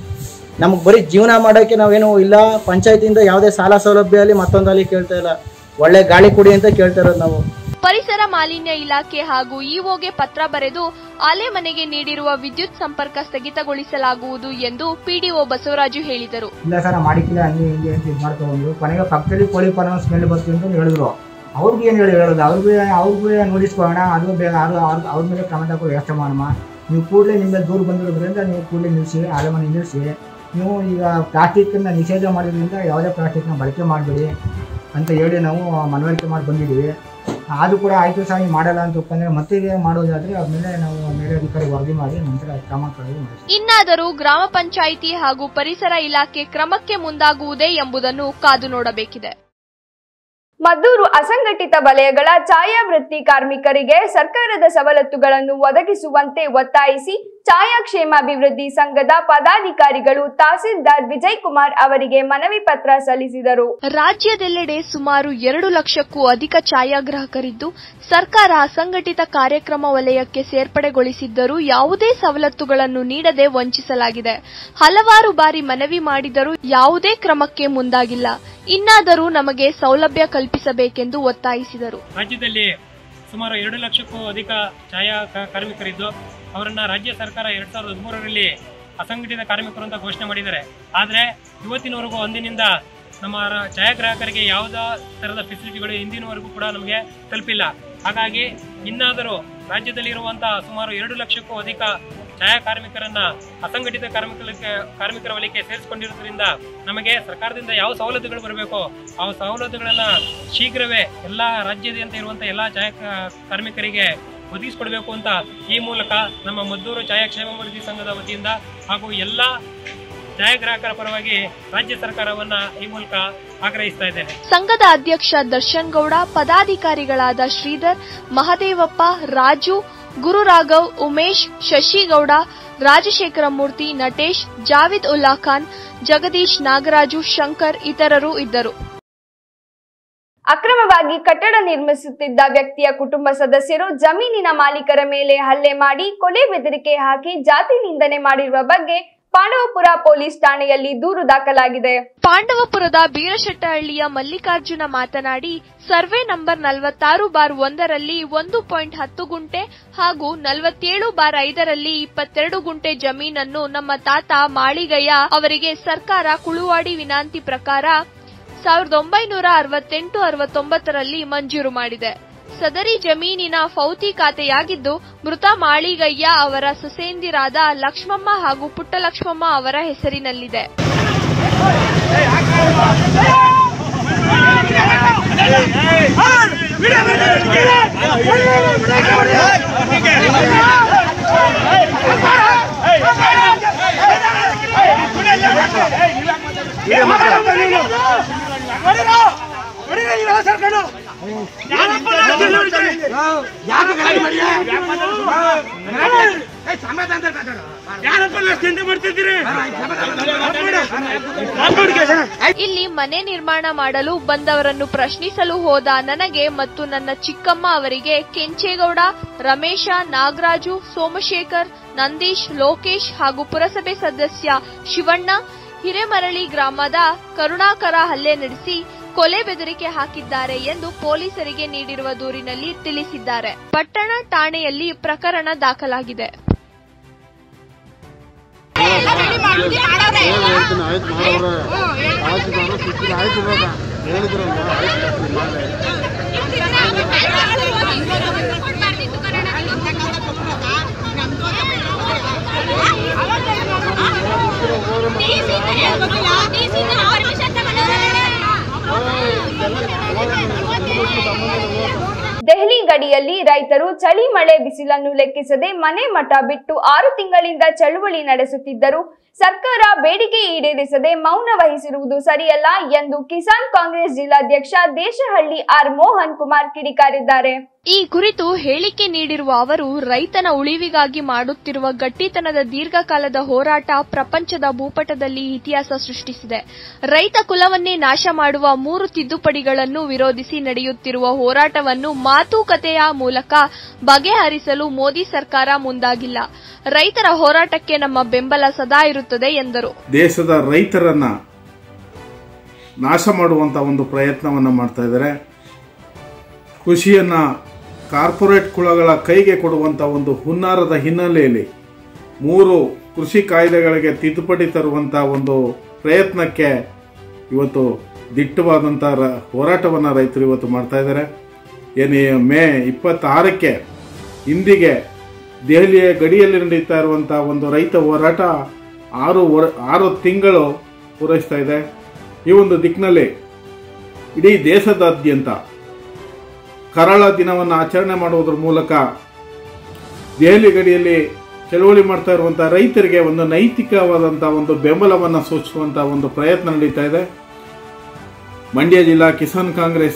ನಮಗೆ ಬರೀ ಜೀವನ ಮಾಡೋಕ್ಕೆ ನಾವೇನು ಇಲ್ಲ ಪಂಚಾಯತಿಯಿಂದ ಯಾವುದೇ ಸಾಲ ಸೌಲಭ್ಯ ಅಲ್ಲಿ ಮತ್ತೊಂದಲ್ಲಿ ಕೇಳ್ತಾ ಇಲ್ಲ ಒಳ್ಳೆ ಗಾಳಿ ಕುಡಿ ಅಂತ ಕೇಳ್ತಾ ಇರೋದು ನಾವು ಪರಿಸರ ಮಾಲಿನ್ಯ ಇಲಾಖೆ ಹಾಗೂ ಇಒಗೆ ಪತ್ರ ಬರೆದು ಆಲೆಮನೆಗೆ ನೀಡಿರುವ ವಿದ್ಯುತ್ ಸಂಪರ್ಕ ಸ್ಥಗಿತಗೊಳಿಸಲಾಗುವುದು ಎಂದು ಪಿಡಿಒ ಬಸವರಾಜು ಹೇಳಿದರು ಇಲ್ಲ ಸರ್ ನಾವು ಮಾಡಿಕ್ಕಿಲ್ಲ ಹಂಗೆ ಹಿಂಗೆ ಅಂತ ಇದು ಮಾಡ್ಕೊಂಡು ಕೊನೆಗೆ ಪಕ್ಕದಲ್ಲಿ ಕೋಳಿ ಫಾರಂ ಸ್ಮೆಲ್ ಬರ್ತೀವಿ ಅಂತ ಹೇಳಿದ್ರು ಅವ್ರಿಗೆ ಏನು ಹೇಳಿ ಹೇಳೋದು ಅವ್ರಿಗೆ ಅವ್ರಿಗೆ ನೋಟಿಸ್ ಕೊಡೋಣ ಅದು ಬೇಗ ಅದು ಅವ್ರ ಅವ್ರ ಮೇಲೆ ಕ್ರಮ ತಗೋ ವ್ಯವಸ್ಥೆ ಮಾಡೋಣ ನೀವು ಕೂಡಲೇ ನಿಮ್ಮ ಮೇಲೆ ದೂರು ಬಂದಿರೋದ್ರಿಂದ ನೀವು ಕೂಡಲೇ ನಿಲ್ಲಿಸಿ ಆಲೆಮನೆ ನಿಲ್ಲಿಸಿ ನೀವು ಈಗ ಪ್ಲಾಸ್ಟಿಕ್ಕನ್ನು ನಿಷೇಧ ಮಾಡಿದ್ರಿಂದ ಯಾವುದೇ ಪ್ಲಾಸ್ಟಿಕ್ನ ಬಳಕೆ ಮಾಡಬೇಡಿ ಅಂತ ಹೇಳಿ ನಾವು ಮನವರಿಕೆ ಮಾಡಿ ಬಂದಿದ್ದೀವಿ ಅದು ಕೂಡ ಆಯಿತು ಸಹ ನೀವು ಮಾಡಲ್ಲ ಅಂತ ಒಪ್ಪಂದ್ರೆ ಮತ್ತೆ ಮಾಡೋದಾದರೆ ಅವ್ರ ಮೇಲೆ ನಾವು ಮೇಲಧಿಕಾರಿ ವರದಿ ಮಾಡಿ ನಂತರ ಕ್ರಮ ಕಳೆದು ಇನ್ನಾದರೂ ಗ್ರಾಮ ಪಂಚಾಯಿತಿ ಹಾಗೂ ಪರಿಸರ ಇಲಾಖೆ ಕ್ರಮಕ್ಕೆ ಮುಂದಾಗುವುದೇ ಎಂಬುದನ್ನು ಕಾದು ನೋಡಬೇಕಿದೆ ಮದ್ದೂರು ಅಸಂಘಟಿತ ವಲಯಗಳ ಛಾಯಾವೃತ್ತಿ ಕಾರ್ಮಿಕರಿಗೆ ಸರ್ಕಾರದ ಸವಲತ್ತುಗಳನ್ನು ಒದಗಿಸುವಂತೆ ಒತ್ತಾಯಿಸಿ ಛಾಯಾಕ್ಷೇಮಾಭಿವೃದ್ಧಿ ಸಂಘದ ಪದಾಧಿಕಾರಿಗಳು ತಹಸೀಲ್ದಾರ್ ವಿಜಯ್ ಕುಮಾರ್ ಅವರಿಗೆ ಮನವಿ ಪತ್ರ ಸಲ್ಲಿಸಿದರು ರಾಜ್ಯದೆಲ್ಲೆಡೆ ಸುಮಾರು ಎರಡು ಲಕ್ಷಕ್ಕೂ ಅಧಿಕ ಛಾಯಾಗ್ರಾಹಕರಿದ್ದು ಸರ್ಕಾರ ಅಸಂಘಟಿತ ಕಾರ್ಯಕ್ರಮ ವಲಯಕ್ಕೆ ಸೇರ್ಪಡೆಗೊಳಿಸಿದ್ದರೂ ಯಾವುದೇ ಸವಲತ್ತುಗಳನ್ನು ನೀಡದೆ ವಂಚಿಸಲಾಗಿದೆ ಹಲವಾರು ಬಾರಿ ಮನವಿ ಮಾಡಿದರೂ ಯಾವುದೇ ಕ್ರಮಕ್ಕೆ ಮುಂದಾಗಿಲ್ಲ ಇನ್ನಾದರೂ ನಮಗೆ ಸೌಲಭ್ಯ ಕಲ್ಪಿಸಬೇಕೆಂದು ಒತ್ತಾಯಿಸಿದರು ರಾಜ್ಯದಲ್ಲಿ ಸುಮಾರು ಎರಡು ಲಕ್ಷಕ್ಕೂ ಅಧಿಕ ಛಾಯಾ ಕ- ಕಾರ್ಮಿಕರಿದ್ದು ಅವರನ್ನ ರಾಜ್ಯ ಸರ್ಕಾರ ಎರಡ್ ಸಾವಿರದ ಹದಿಮೂರರಲ್ಲಿ ಅಸಂಘಟಿತ ಕಾರ್ಮಿಕರು ಅಂತ ಘೋಷಣೆ ಮಾಡಿದ್ದಾರೆ ಆದರೆ ಇವತ್ತಿನವರೆಗೂ ಅಂದಿನಿಂದ ನಮ್ಮ ರ- ಛಾಯಾಗ್ರಾಹಕರಿಗೆ ಯಾವುದೇ ಥರದ ಫೆಸಿಲಿಟಿಗಳು ಇಂದಿನವರೆಗೂ ಕೂಡ ನಮಗೆ ತಲುಪಿಲ್ಲ ಹಾಗಾಗಿ ಇನ್ನಾದರೂ ರಾಜ್ಯದಲ್ಲಿರುವಂತಹ ಸುಮಾರು ಎರಡು ಲಕ್ಷಕ್ಕೂ ಅಧಿಕ ಛಾಯಾ ಕಾರ್ಮಿಕರನ್ನ ಅಸಂಘಟಿತ ಕಾರ್ಮಿಕರಿಗೆ ಕಾರ್ಮಿಕರ ವಲಯಕ್ಕೆ ಸೇರಿಸಿಕೊಂಡಿರೋದ್ರಿಂದ ನಮಗೆ ಸರ್ಕಾರದಿಂದ ಯಾವ ಸವಲತ್ತುಗಳು ಬರಬೇಕು ಆ ಸವಲತ್ತುಗಳನ್ನ ಶೀಘ್ರವೇ ಎಲ್ಲ ರಾಜ್ಯಾದ್ಯಂತ ಇರುವಂತಹ ಎಲ್ಲ ಛಾಯಾ ಕ- ಕಾರ್ಮಿಕರಿಗೆ ಒದಗಿಸಿಕೊಡ್ಬೇಕು ಅಂತ ಈ ಮೂಲಕ ನಮ್ಮ ಮದ್ದೂರು ಛಾಯಾಕ್ಷೇಮಾಭಿವೃದ್ಧಿ ಸಂಘದ ವತಿಯಿಂದ ಹಾಗೂ ಎಲ್ಲ ಛಾಯಾಗ್ರಾಹಕರ ಪರವಾಗಿ ರಾಜ್ಯ ಸರ್ಕಾರವನ್ನ ಈ ಮೂಲಕ ಆಗ್ರಹಿಸ್ತಾ ಇದ್ದೇನೆ ಸಂಘದ ಅಧ್ಯಕ್ಷ ದರ್ಶನ್ ಗೌಡ ಪದಾಧಿಕಾರಿಗಳಾದ ಶ್ರೀಧರ್ ಮಹದೇವಪ್ಪ ರಾಜು ಗುರುರಾಘವ್ ಉಮೇಶ್ ಶಶಿಗೌಡ ರಾಜಶೇಖರ ಮೂರ್ತಿ ನಟೇಶ್ ಜಾವಿದ್ ಉಲ್ಲಾ ಖಾನ್ ಜಗದೀಶ್ ನಾಗರಾಜು ಶಂಕರ್ ಇತರರು ಇದ್ದರು ಅಕ್ರಮವಾಗಿ ಕಟ್ಟಡ ನಿರ್ಮಿಸುತ್ತಿದ್ದ ವ್ಯಕ್ತಿಯ ಕುಟುಂಬ ಸದಸ್ಯರು ಜಮೀನಿನ ಮಾಲೀಕರ ಮೇಲೆ ಹಲ್ಲೆ ಮಾಡಿ ಕೊಲೆ ಬೆದರಿಕೆ ಹಾಕಿ ಜಾತಿ ನಿಂದನೆ ಮಾಡಿರುವ ಬಗ್ಗೆ ಪಾಂಡವಪುರ ಪೊಲೀಸ್ ಠಾಣೆಯಲ್ಲಿ ದೂರು ದಾಖಲಾಗಿದೆ ಪಾಂಡವಪುರದ ಬೀರಶೆಟ್ಟಹಳ್ಳಿಯ ಮಲ್ಲಿಕಾರ್ಜುನ ಮಾತನಾಡಿ ಸರ್ವೆ ನಂಬರ್ ನಲವತ್ತಾರು ಬಾರ್ ಒಂದರಲ್ಲಿ ಒಂದು ಪಾಯಿಂಟ್ ಹತ್ತು ಗುಂಟೆ ಹಾಗೂ ನಲವತ್ತೇಳು ಬಾರ್ ಐದರಲ್ಲಿ ಇಪ್ಪತ್ತೆರಡು ಗುಂಟೆ ಜಮೀನನ್ನು ನಮ್ಮ ತಾತ ಮಾಳಿಗಯ್ಯ ಅವರಿಗೆ ಸರ್ಕಾರ ಕುಳುವಾಡಿ ವಿನಾಂತಿ ಪ್ರಕಾರ ಸಾವಿರದ ಒಂಬೈನೂರ ಅರವತ್ತೆಂಟು ಅರವತ್ತೊಂಬತ್ತರಲ್ಲಿ ಮಂಜೂರು ಮಾಡಿದೆ ಸದರಿ ಜಮೀನಿನ ಫೌತಿ ಖಾತೆಯಾಗಿದ್ದು ಮೃತ ಮಾಳಿಗಯ್ಯ ಅವರ ಸೊಸೆಯಂದಿರಾದ ಲಕ್ಷ್ಮಮ್ಮ ಹಾಗೂ ಪುಟ್ಟಲಕ್ಷ್ಮಮ್ಮ ಅವರ ಹೆಸರಿನಲ್ಲಿದೆ ಇಲ್ಲಿ ಮನೆ ನಿರ್ಮಾಣ ಮಾಡಲು ಬಂದವರನ್ನು ಪ್ರಶ್ನಿಸಲು ಹೋದ ನನಗೆ ಮತ್ತು ನನ್ನ ಚಿಕ್ಕಮ್ಮ ಅವರಿಗೆ ಕೆಂಚೇಗೌಡ ರಮೇಶ ನಾಗರಾಜು ಸೋಮಶೇಖರ್ ನಂದೀಶ್ ಲೋಕೇಶ್ ಹಾಗೂ ಪುರಸಭೆ ಸದಸ್ಯ ಶಿವಣ್ಣ ಹಿರೇಮರಳಿ ಗ್ರಾಮದ ಕರುಣಾಕರ ಹಲ್ಲೆ ನಡೆಸಿ ಕೊಲೆ ಬೆದರಿಕೆ ಹಾಕಿದ್ದಾರೆ ಎಂದು ಪೊಲೀಸರಿಗೆ ನೀಡಿರುವ ದೂರಿನಲ್ಲಿ ತಿಳಿಸಿದ್ದಾರೆ ಪಟ್ಟಣ ಠಾಣೆಯಲ್ಲಿ ಪ್ರಕರಣ ದಾಖಲಾಗಿದೆ ದೆಹಲಿ ಗಡಿಯಲ್ಲಿ ರೈತರು ಚಳಿ ಮಳೆ ಬಿಸಿಲನ್ನು ಲೆಕ್ಕಿಸದೆ ಮನೆ ಮಠ ಬಿಟ್ಟು ಆರು ತಿಂಗಳಿಂದ ಚಳುವಳಿ ನಡೆಸುತ್ತಿದ್ದರು ಸರ್ಕಾರ ಬೇಡಿಕೆ ಈಡೇರಿಸದೆ ಮೌನ ವಹಿಸಿರುವುದು ಸರಿಯಲ್ಲ ಎಂದು ಕಿಸಾನ್ ಕಾಂಗ್ರೆಸ್ ಜಿಲ್ಲಾಧ್ಯಕ್ಷ ದೇಶಹಳ್ಳಿ ಆರ್ ಮೋಹನ್ ಕುಮಾರ್ ಕಿಡಿಕಾರಿದ್ದಾರೆ ಈ ಕುರಿತು ಹೇಳಿಕೆ ನೀಡಿರುವ ಅವರು ರೈತನ ಉಳಿವಿಗಾಗಿ ಮಾಡುತ್ತಿರುವ ಗಟ್ಟಿತನದ ದೀರ್ಘಕಾಲದ ಹೋರಾಟ ಪ್ರಪಂಚದ ಭೂಪಟದಲ್ಲಿ ಇತಿಹಾಸ ಸೃಷ್ಟಿಸಿದೆ ರೈತ ಕುಲವನ್ನೇ ನಾಶ ಮಾಡುವ ಮೂರು ತಿದ್ದುಪಡಿಗಳನ್ನು ವಿರೋಧಿಸಿ ನಡೆಯುತ್ತಿರುವ ಹೋರಾಟವನ್ನು ಮಾತುಕತೆಯ ಮೂಲಕ ಬಗೆಹರಿಸಲು ಮೋದಿ ಸರ್ಕಾರ ಮುಂದಾಗಿಲ್ಲ ರೈತರ ಹೋರಾಟಕ್ಕೆ ನಮ್ಮ ಬೆಂಬಲ ಸದಾ ಇರುತ್ತದೆ ಎಂದರು ದೇಶದ ರೈತರನ್ನ ನಾಶ ಮಾಡುವಂತ ಒಂದು ಪ್ರಯತ್ನವನ್ನ ಮಾಡ್ತಾ ಇದ್ದಾರೆ ಕೃಷಿಯನ್ನ ಕಾರ್ಪೊರೇಟ್ ಕುಳಗಳ ಕೈಗೆ ಕೊಡುವಂತ ಒಂದು ಹುನ್ನಾರದ ಹಿನ್ನೆಲೆಯಲ್ಲಿ ಮೂರು ಕೃಷಿ ಕಾಯ್ದೆಗಳಿಗೆ ತಿದ್ದುಪಡಿ ತರುವಂತ ಒಂದು ಪ್ರಯತ್ನಕ್ಕೆ ಇವತ್ತು ದಿಟ್ಟವಾದಂಥ ರ- ಹೋರಾಟವನ್ನ ರೈತರು ಇವತ್ತು ಮಾಡ್ತಾ ಇದ್ದಾರೆ ಏನು ಈ ಮೇ ಇಪ್ಪತ್ತಾರಕ್ಕೆ ಇಂದಿಗೆ ದೆಹಲಿಯ ಗಡಿಯಲ್ಲಿ ನಡೀತಾ ಇರುವಂಥ ಒಂದು ರೈತ ಹೋರಾಟ ಆರು ವರ್- ಆರು ತಿಂಗಳು ಪೂರೈಸ್ತಾ ಇದೆ ಈ ಒಂದು ದಿಕ್ಕಿನಲ್ಲಿ ಇಡೀ ದೇಶದಾದ್ಯಂತ ಕರಾಳ ದಿನವನ್ನು ಆಚರಣೆ ಮಾಡುವುದರ ಮೂಲಕ ದೆಹಲಿ ಗಡಿಯಲ್ಲಿ ಚಳುವಳಿ ಮಾಡ್ತಾ ಇರುವಂತಹ ರೈತರಿಗೆ ಒಂದು ನೈತಿಕವಾದಂತಹ ಒಂದು ಬೆಂಬಲವನ್ನು ಸೂಚಿಸುವಂತಹ ಒಂದು ಪ್ರಯತ್ನ ನಡೀತಾ ಇದೆ ಮಂಡ್ಯ ಜಿಲ್ಲಾ ಕಿಸಾನ್ ಕಾಂಗ್ರೆಸ್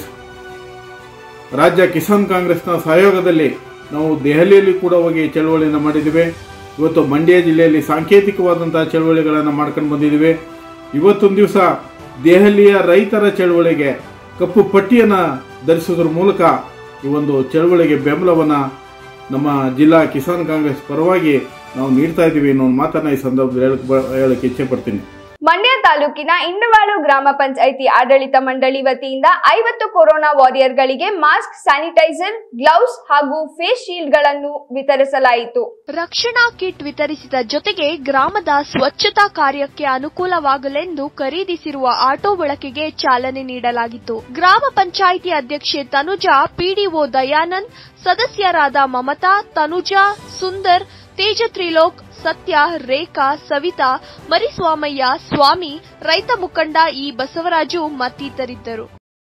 ರಾಜ್ಯ ಕಿಸಾನ್ ಕಾಂಗ್ರೆಸ್ನ ಸಹಯೋಗದಲ್ಲಿ ನಾವು ದೆಹಲಿಯಲ್ಲಿ ಕೂಡ ಹೋಗಿ ಚಳುವಳಿಯನ್ನು ಮಾಡಿದ್ದೀವಿ ಇವತ್ತು ಮಂಡ್ಯ ಜಿಲ್ಲೆಯಲ್ಲಿ ಸಾಂಕೇತಿಕವಾದಂತಹ ಚಳುವಳಿಗಳನ್ನು ಮಾಡ್ಕೊಂಡು ಬಂದಿದ್ದೀವಿ ಇವತ್ತೊಂದು ದಿವಸ ದೆಹಲಿಯ ರೈತರ ಚಳುವಳಿಗೆ ಕಪ್ಪು ಪಟ್ಟಿಯನ್ನು ಧರಿಸೋದ್ರ ಮೂಲಕ ಈ ಒಂದು ಚಳುವಳಿಗೆ ಬೆಂಬಲವನ್ನು ನಮ್ಮ ಜಿಲ್ಲಾ ಕಿಸಾನ್ ಕಾಂಗ್ರೆಸ್ ಪರವಾಗಿ ನಾವು ನೀಡ್ತಾ ಇದ್ದೀವಿ ಅನ್ನೋ ಒಂದು ಮಾತನ್ನ ಈ ಸಂದರ್ಭದಲ್ಲಿ ಹೇಳಕ್ ಬ- ಹೇಳಕ್ಕೆ ಇಚ್ಛೆ ಪಡ್ತೀನಿ ಮಂಡ್ಯ ತಾಲೂಕಿನ ಇಂಡವಾಳು ಗ್ರಾಮ ಪಂಚಾಯಿತಿ ಆಡಳಿತ ಮಂಡಳಿ ವತಿಯಿಂದ ಐವತ್ತು ಕೊರೋನಾ ವಾರಿಯರ್ಗಳಿಗೆ ಮಾಸ್ಕ್ ಸ್ಯಾನಿಟೈಸರ್ ಗ್ಲೌಸ್ ಹಾಗೂ ಫೇಸ್ ಶೀಲ್ಡ್ಗಳನ್ನು ವಿತರಿಸಲಾಯಿತು ರಕ್ಷಣಾ ಕಿಟ್ ವಿತರಿಸಿದ ಜೊತೆಗೆ ಗ್ರಾಮದ ಸ್ವಚ್ಛತಾ ಕಾರ್ಯಕ್ಕೆ ಅನುಕೂಲವಾಗಲೆಂದು ಖರೀದಿಸಿರುವ ಆಟೋ ಬಳಕೆಗೆ ಚಾಲನೆ ನೀಡಲಾಗಿತ್ತು ಗ್ರಾಮ ಪಂಚಾಯಿತಿ ಅಧ್ಯಕ್ಷೆ ತನುಜಾ ಪಿಡಿಒ ದಯಾನಂದ್ ಸದಸ್ಯರಾದ ಮಮತಾ ತನುಜಾ ಸುಂದರ್ ತೇಜ ತ್ರಿಲೋಕ್ ಸತ್ಯ ರೇಖಾ ಸವಿತಾ ಮರಿಸ್ವಾಮಯ್ಯ ಸ್ವಾಮಿ ರೈತ ಮುಖಂಡ ಇ ಬಸವರಾಜು ಮತ್ತಿತರಿದ್ದರು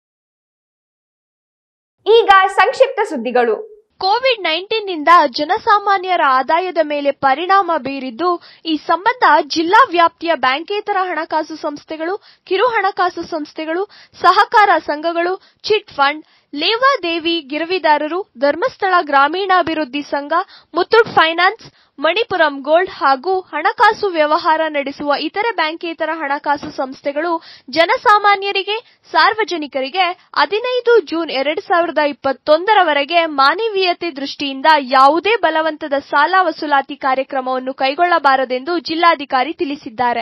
ಈಗ ಸಂಕ್ಷಿಪ್ತ ಸುದ್ದಿಗಳು ಕೋವಿಡ್ ನೈನ್ಟೀನ್ನಿಂದ ಜನಸಾಮಾನ್ಯರ ಆದಾಯದ ಮೇಲೆ ಪರಿಣಾಮ ಬೀರಿದ್ದು ಈ ಸಂಬಂಧ ಜಿಲ್ಲಾ ವ್ಯಾಪ್ತಿಯ ಬ್ಯಾಂಕೇತರ ಹಣಕಾಸು ಸಂಸ್ಥೆಗಳು ಕಿರು ಹಣಕಾಸು ಸಂಸ್ಥೆಗಳು ಸಹಕಾರ ಸಂಘಗಳು ಚಿಟ್ ಫಂಡ್ ಲೇವಾದೇವಿ ಗಿರವಿದಾರರು ಧರ್ಮಸ್ಥಳ ಗ್ರಾಮೀಣಾಭಿವೃದ್ಧಿ ಸಂಘ ಮುತ್ತೂಟ್ ಫೈನಾನ್ಸ್ ಮಣಿಪುರಂ ಗೋಲ್ಡ್ ಹಾಗೂ ಹಣಕಾಸು ವ್ಯವಹಾರ ನಡೆಸುವ ಇತರೆ ಬ್ಯಾಂಕೇತರ ಹಣಕಾಸು ಸಂಸ್ಥೆಗಳು ಜನಸಾಮಾನ್ಯರಿಗೆ ಸಾರ್ವಜನಿಕರಿಗೆ ಹದಿನೈದು ಜೂನ್ ಎರಡ್ ಸಾವಿರದ ಇಪ್ಪತ್ತೊಂದರವರೆಗೆ ಮಾನವೀಯತೆ ದೃಷ್ಟಿಯಿಂದ ಯಾವುದೇ ಬಲವಂತದ ಸಾಲ ವಸೂಲಾತಿ ಕಾರ್ಯಕ್ರಮವನ್ನು ಕೈಗೊಳ್ಳಬಾರದೆಂದು ಜಿಲ್ಲಾಧಿಕಾರಿ ತಿಳಿಸಿದ್ದಾರೆ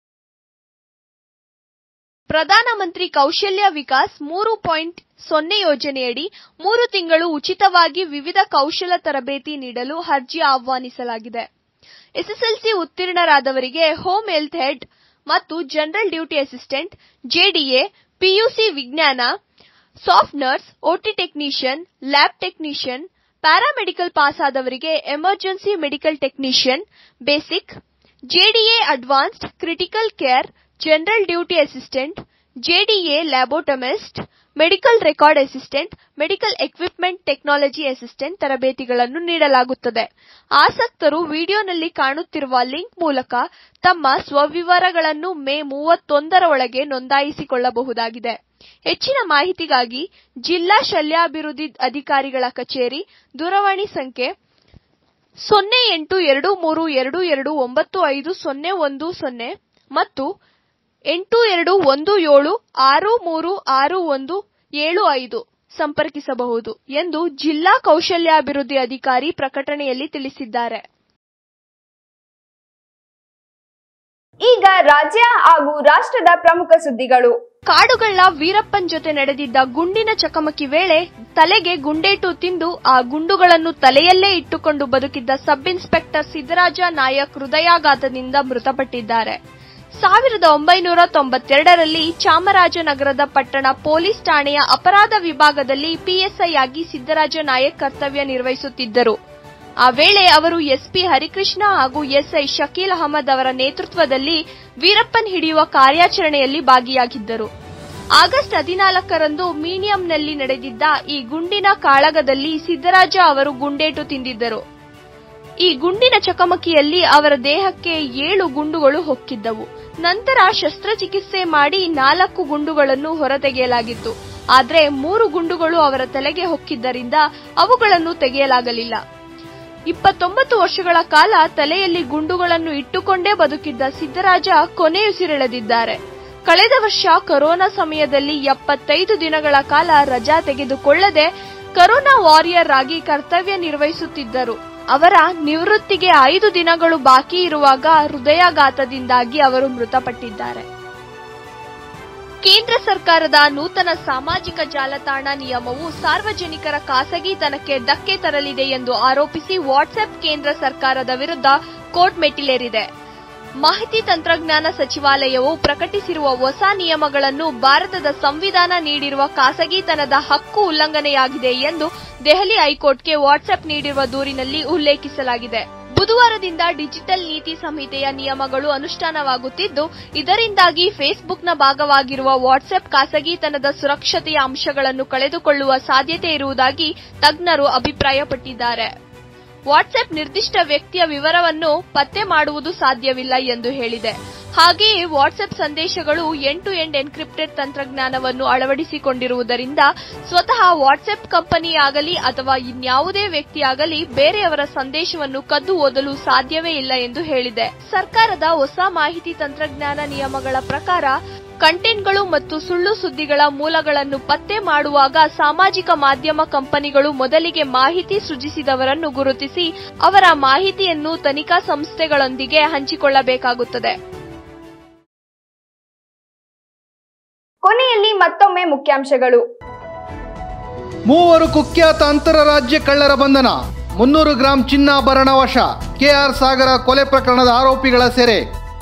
ಪ್ರಧಾನಮಂತ್ರಿ ಕೌಶಲ್ಯ ವಿಕಾಸ್ ಮೂರು ಪಾಯಿಂಟ್ ಸೊನ್ನೆ ಯೋಜನೆಯಡಿ ಮೂರು ತಿಂಗಳು ಉಚಿತವಾಗಿ ವಿವಿಧ ಕೌಶಲ ತರಬೇತಿ ನೀಡಲು ಅರ್ಜಿ ಆಹ್ವಾನಿಸಲಾಗಿದೆ ಎಸ್ಎಸ್ಎಲ್ಸಿ ಉತ್ತೀರ್ಣರಾದವರಿಗೆ ಹೋಮ್ ಹೆಲ್ತ್ ಹೆಡ್ ಮತ್ತು general duty assistant JDA PUC ವಿಜ್ಞಾನ soft nurse OT technician lab technician paramedical pass ಆದವರಿಗೆ emergency medical technician basic JDA advanced critical care general duty assistant JDA phlebotomist medical record assistant medical equipment technology assistant ತರಬೇತಿಗಳನ್ನು ನೀಡಲಾಗುತ್ತದೆ ಆಸಕ್ತರು ವಿಡಿಯೋನಲ್ಲಿ ಕಾಣುತ್ತಿರುವ link ಮೂಲಕ ತಮ್ಮ ಸ್ವವಿವರಗಳನ್ನು ಮೇ ಮೂವತ್ತೊಂದರ ಒಳಗೆ ನೋಂದಾಯಿಸಿಕೊಳ್ಳಬಹುದಾಗಿದೆ ಹೆಚ್ಚಿನ ಮಾಹಿತಿಗಾಗಿ ಜಿಲ್ಲಾ ಶಲ್ಯಾಭಿವೃದ್ಧಿ ಅಧಿಕಾರಿಗಳ ಕಚೇರಿ ದೂರವಾಣಿ ಸಂಖ್ಯೆ ಸೊನ್ನೆ ಎಂಟು ಎರಡು ಮೂರು ಎರಡು ಎರಡು ಒಂಬತ್ತು ಐದು ಸೊನ್ನೆ ಒಂದು ಸೊನ್ನೆ ಮತ್ತು ಎಂಟು ಎರಡು ಒಂದು ಏಳು ಆರು ಮೂರು ಆರು ಒಂದು ಏಳು ಐದು ಸಂಪರ್ಕಿಸಬಹುದು ಎಂದು ಜಿಲ್ಲಾ ಕೌಶಲ್ಯಾಭಿವೃದ್ಧಿ ಅಧಿಕಾರಿ ಪ್ರಕಟಣೆಯಲ್ಲಿ ತಿಳಿಸಿದ್ದಾರೆ ಈಗ ರಾಜ್ಯ ಹಾಗೂ ರಾಷ್ಟ್ರದ ಪ್ರಮುಖ ಸುದ್ದಿಗಳು ಕಾಡುಗಳ್ಳ ವೀರಪ್ಪನ್ ಜೊತೆ ನಡೆದಿದ್ದ ಗುಂಡಿನ ಚಕಮಕಿ ವೇಳೆ ತಲೆಗೆ ಗುಂಡೇಟು ತಿಂದು ಆ ಗುಂಡುಗಳನ್ನು ತಲೆಯಲ್ಲೇ ಇಟ್ಟುಕೊಂಡು ಬದುಕಿದ್ದ ಸಬ್ ಇನ್ಸ್ಪೆಕ್ಟರ್ ಸಿದ್ದರಾಜ ನಾಯಕ್ ಹೃದಯಾಘಾತದಿಂದ ಮೃತಪಟ್ಟಿದ್ದಾರೆ ಸಾವಿರದ ಒಂಬೈನೂರ ತೊಂಬತ್ತೆರಡರಲ್ಲಿ ಚಾಮರಾಜನಗರದ ಪಟ್ಟಣ ಪೊಲೀಸ್ ಠಾಣೆಯ ಅಪರಾಧ ವಿಭಾಗದಲ್ಲಿ ಪಿಎಸ್ಐ ಆಗಿ ಸಿದ್ದರಾಜ ನಾಯಕ್ ಕರ್ತವ್ಯ ನಿರ್ವಹಿಸುತ್ತಿದ್ದರು ಆ ವೇಳೆ ಅವರು ಎಸ್ಪಿ ಹರಿಕೃಷ್ಣ ಹಾಗೂ ಎಸ್ಐ ಶಕೀಲ್ ಅಹಮದ್ ಅವರ ನೇತೃತ್ವದಲ್ಲಿ ವೀರಪ್ಪನ್ ಹಿಡಿಯುವ ಕಾರ್ಯಾಚರಣೆಯಲ್ಲಿ ಭಾಗಿಯಾಗಿದ್ದರು ಆಗಸ್ಟ್ ಹದಿನಾಲ್ಕರಂದು ಮೀನಿಯಂನಲ್ಲಿ ನಡೆದಿದ್ದ ಈ ಗುಂಡಿನ ಕಾಳಗದಲ್ಲಿ ಸಿದ್ದರಾಜ ಅವರು ಗುಂಡೇಟು ತಿಂದಿದ್ದರು ಈ ಗುಂಡಿನ ಚಕಮಕಿಯಲ್ಲಿ ಅವರ ದೇಹಕ್ಕೆ ಏಳು ಗುಂಡುಗಳು ಹೊಕ್ಕಿದ್ದವು ನಂತರ ಶಸ್ತ್ರಚಿಕಿತ್ಸೆ ಮಾಡಿ ನಾಲ್ಕು ಗುಂಡುಗಳನ್ನು ಹೊರತೆಗೆಯಲಾಗಿತ್ತು ಆದರೆ ಮೂರು ಗುಂಡುಗಳು ಅವರ ತಲೆಗೆ ಹೊಕ್ಕಿದ್ದರಿಂದ ಅವುಗಳನ್ನು ತೆಗೆಯಲಾಗಲಿಲ್ಲ ಇಪ್ಪತ್ತೊಂಬತ್ತು ವರ್ಷಗಳ ಕಾಲ ತಲೆಯಲ್ಲಿ ಗುಂಡುಗಳನ್ನು ಇಟ್ಟುಕೊಂಡೇ ಬದುಕಿದ್ದ ಸಿದ್ದರಾಜ ಕೊನೆಯುಸಿರೆಳೆದಿದ್ದಾರೆ ಕಳೆದ ವರ್ಷ ಕೊರೋನಾ ಸಮಯದಲ್ಲಿ ಎಪ್ಪತ್ತೈದು ದಿನಗಳ ಕಾಲ ರಜಾ ತೆಗೆದುಕೊಳ್ಳದೆ ಕರೋನಾ ವಾರಿಯರ್ ಆಗಿ ಕರ್ತವ್ಯ ನಿರ್ವಹಿಸುತ್ತಿದ್ದರು ಅವರ ನಿವೃತ್ತಿಗೆ ಐದು ದಿನಗಳು ಬಾಕಿ ಇರುವಾಗ ಹೃದಯಾಘಾತದಿಂದಾಗಿ ಅವರು ಮೃತಪಟ್ಟಿದ್ದಾರೆ ಕೇಂದ್ರ ಸರ್ಕಾರದ ನೂತನ ಸಾಮಾಜಿಕ ಜಾಲತಾಣ ನಿಯಮವು ಸಾರ್ವಜನಿಕರ ಖಾಸಗಿತನಕ್ಕೆ ಧಕ್ಕೆ ತರಲಿದೆ ಎಂದು ಆರೋಪಿಸಿ ವಾಟ್ಸ್ಆಪ್ ಕೇಂದ್ರ ಸರ್ಕಾರದ ವಿರುದ್ಧ ಕೋರ್ಟ್ ಮೆಟ್ಟಿಲೇರಿದೆ ಮಾಹಿತಿ ತಂತ್ರಜ್ಞಾನ ಸಚಿವಾಲಯವು ಪ್ರಕಟಿಸಿರುವ ಹೊಸ ನಿಯಮಗಳನ್ನು ಭಾರತದ ಸಂವಿಧಾನ ನೀಡಿರುವ ಖಾಸಗಿತನದ ಹಕ್ಕು ಉಲ್ಲಂಘನೆಯಾಗಿದೆ ಎಂದು ದೆಹಲಿ ಹೈಕೋರ್ಟ್ಗೆ ವಾಟ್ಸ್ಆಪ್ ನೀಡಿರುವ ದೂರಿನಲ್ಲಿ ಉಲ್ಲೇಖಿಸಲಾಗಿದೆ ಬುಧವಾರದಿಂದ ಡಿಜಿಟಲ್ ನೀತಿ ಸಂಹಿತೆಯ ನಿಯಮಗಳು ಅನುಷ್ಠಾನವಾಗುತ್ತಿದ್ದು ಇದರಿಂದಾಗಿ ಫೇಸ್ಬುಕ್ನ ಭಾಗವಾಗಿರುವ ವಾಟ್ಸ್ಆಪ್ ಖಾಸಗಿತನದ ಸುರಕ್ಷತೆಯ ಅಂಶಗಳನ್ನು ಕಳೆದುಕೊಳ್ಳುವ ಸಾಧ್ಯತೆ ಇರುವುದಾಗಿ ತಜ್ಞರು ಅಭಿಪ್ರಾಯಪಟ್ಟಿದ್ದಾರೆ ವಾಟ್ಸ್ಆಪ್ ನಿರ್ದಿಷ್ಟ ವ್ಯಕ್ತಿಯ ವಿವರವನ್ನು ಪತ್ತೆ ಮಾಡುವುದು ಸಾಧ್ಯವಿಲ್ಲ ಎಂದು ಹೇಳಿದೆ ಹಾಗೆಯೇ ವಾಟ್ಸ್ಆಪ್ ಸಂದೇಶಗಳು ಎಂಡ್ ಟು ಎಂಡ್ ಎನ್ಕ್ರಿಪ್ಟೆಡ್ ತಂತ್ರಜ್ಞಾನವನ್ನು ಅಳವಡಿಸಿಕೊಂಡಿರುವುದರಿಂದ ಸ್ವತಃ ವಾಟ್ಸ್ಆಪ್ ಕಂಪನಿಯಾಗಲಿ ಅಥವಾ ಇನ್ಯಾವುದೇ ವ್ಯಕ್ತಿಯಾಗಲಿ ಬೇರೆಯವರ ಸಂದೇಶವನ್ನು ಕದ್ದು ಓದಲು ಸಾಧ್ಯವೇ ಇಲ್ಲ ಎಂದು ಹೇಳಿದೆ ಸರ್ಕಾರದ ಹೊಸ ಮಾಹಿತಿ ತಂತ್ರಜ್ಞಾನ ನಿಯಮಗಳ ಪ್ರಕಾರ ಕಂಟೆಂಟ್ಗಳು ಮತ್ತು ಸುಳ್ಳು ಸುದ್ದಿಗಳ ಮೂಲಗಳನ್ನು ಪತ್ತೆ ಮಾಡುವಾಗ ಸಾಮಾಜಿಕ ಮಾಧ್ಯಮ ಕಂಪನಿಗಳು ಮೊದಲಿಗೆ ಮಾಹಿತಿ ಸೃಜಿಸಿದವರನ್ನು ಗುರುತಿಸಿ ಅವರ ಮಾಹಿತಿಯನ್ನು ತನಿಖಾ ಸಂಸ್ಥೆಗಳೊಂದಿಗೆ ಹಂಚಿಕೊಳ್ಳಬೇಕಾಗುತ್ತದೆ ಕೊನೆಯಲ್ಲಿ ಮತ್ತೊಮ್ಮೆ ಮುಖ್ಯಾಂಶಗಳು ಮೂವರು ಕುಖ್ಯಾತ ಅಂತರರಾಜ್ಯ ಕಳ್ಳರ ಬಂಧನ ಮುನ್ನೂರು ಗ್ರಾಂ ಚಿನ್ನಾಭರಣ ವಶ ಕೆಆರ್ ಸಾಗರ ಕೊಲೆ ಪ್ರಕರಣದ ಆರೋಪಿಗಳ ಸೆರೆ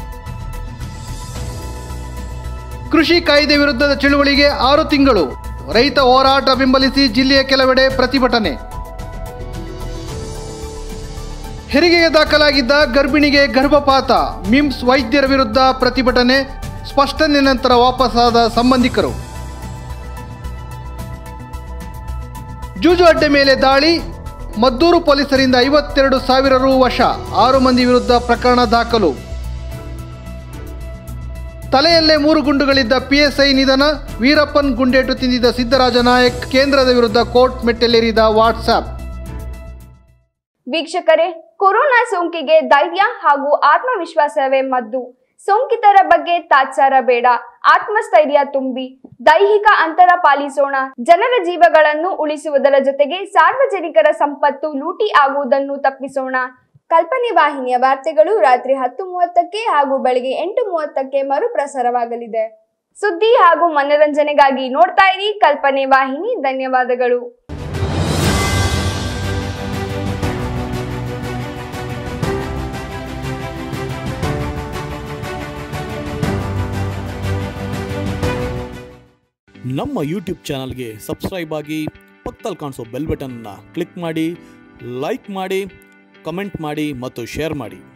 ಕೃಷಿ ಕಾಯ್ದೆ ವಿರುದ್ಧದ ಚಳುವಳಿಗೆ ಆರು ತಿಂಗಳು ರೈತ ಹೋರಾಟ ಬೆಂಬಲಿಸಿ ಜಿಲ್ಲೆಯ ಕೆಲವೆಡೆ ಪ್ರತಿಭಟನೆ ಹೆರಿಗೆಗೆ ದಾಖಲಾಗಿದ್ದ ಗರ್ಭಿಣಿಗೆ ಗರ್ಭಪಾತ ಮಿಮ್ಸ್ ವೈದ್ಯರ ವಿರುದ್ಧ ಪ್ರತಿಭಟನೆ ಸ್ಪಷ್ಟನೆ ನಂತರ ವಾಪಸ್ಸಾದ ಸಂಬಂಧಿಕರು ಜೂಜು ಅಡ್ಡೆ ಮೇಲೆ ದಾಳಿ ಮದ್ದೂರು ಪೊಲೀಸರಿಂದ ಐವತ್ತೆರಡು ಸಾವಿರ ರು ವಶ ಆರು ಮಂದಿ ವಿರುದ್ಧ ಪ್ರಕರಣ ದಾಖಲು ತಲೆಯಲ್ಲೇ ಮೂರು ಗುಂಡುಗಳಿದ್ದ ಪಿಎಸ್ಐ ನಿಧನ ವೀರಪ್ಪನ್ ಗುಂಡೇಟು ತಿಂದಿದ್ದ ಸಿದ್ದರಾಜ ನಾಯಕ್ ಕೇಂದ್ರದ ವಿರುದ್ಧ ಕೋರ್ಟ್ ಮೆಟ್ಟಲೇರಿದ ವಾಟ್ಸ್ಆಪ್ ವೀಕ್ಷಕರೇ ಕೊರೋನಾ ಸೋಂಕಿಗೆ ಧೈರ್ಯ ಹಾಗೂ ಆತ್ಮವಿಶ್ವಾಸವೇ ಮದ್ದು ಸೋಂಕಿತರ ಬಗ್ಗೆ ತಾತ್ಸಾರ ಬೇಡ ಆತ್ಮಸ್ಥೈರ್ಯ ತುಂಬಿ ದೈಹಿಕ ಅಂತರ ಪಾಲಿಸೋಣ ಜನರ ಜೀವಗಳನ್ನು ಉಳಿಸುವುದರ ಜೊತೆಗೆ ಸಾರ್ವಜನಿಕರ ಸಂಪತ್ತು ಲೂಟಿ ಆಗುವುದನ್ನು ತಪ್ಪಿಸೋಣ ಕಲ್ಪನೆ ವಾಹಿನಿಯ ವಾರ್ತೆಗಳು ರಾತ್ರಿ ಹತ್ತು ಮೂವತ್ತಕ್ಕೆ ಹಾಗೂ ಬೆಳಗ್ಗೆ ಎಂಟು ಮೂವತ್ತಕ್ಕೆ ಮರುಪ್ರಸಾರವಾಗಲಿದೆ ಸುದ್ದಿ ಹಾಗೂ ಮನರಂಜನೆಗಾಗಿ ನೋಡ್ತಾ ಇರಿ ಕಲ್ಪನೆ ವಾಹಿನಿ ಧನ್ಯವಾದಗಳು ನಮ್ಮ ಯೂಟ್ಯೂಬ್ ಚಾನಲ್ಗೆ ಸಬ್ಸ್ಕ್ರೈಬ್ ಆಗಿ ಪಕ್ಕದಲ್ಲಿ ಕಾಣಿಸೋ ಬೆಲ್ ಬಟನ್ನ ಕ್ಲಿಕ್ ಮಾಡಿ ಲೈಕ್ ಮಾಡಿ ಕಮೆಂಟ್ ಮಾಡಿ ಮತ್ತು ಶೇರ್ ಮಾಡಿ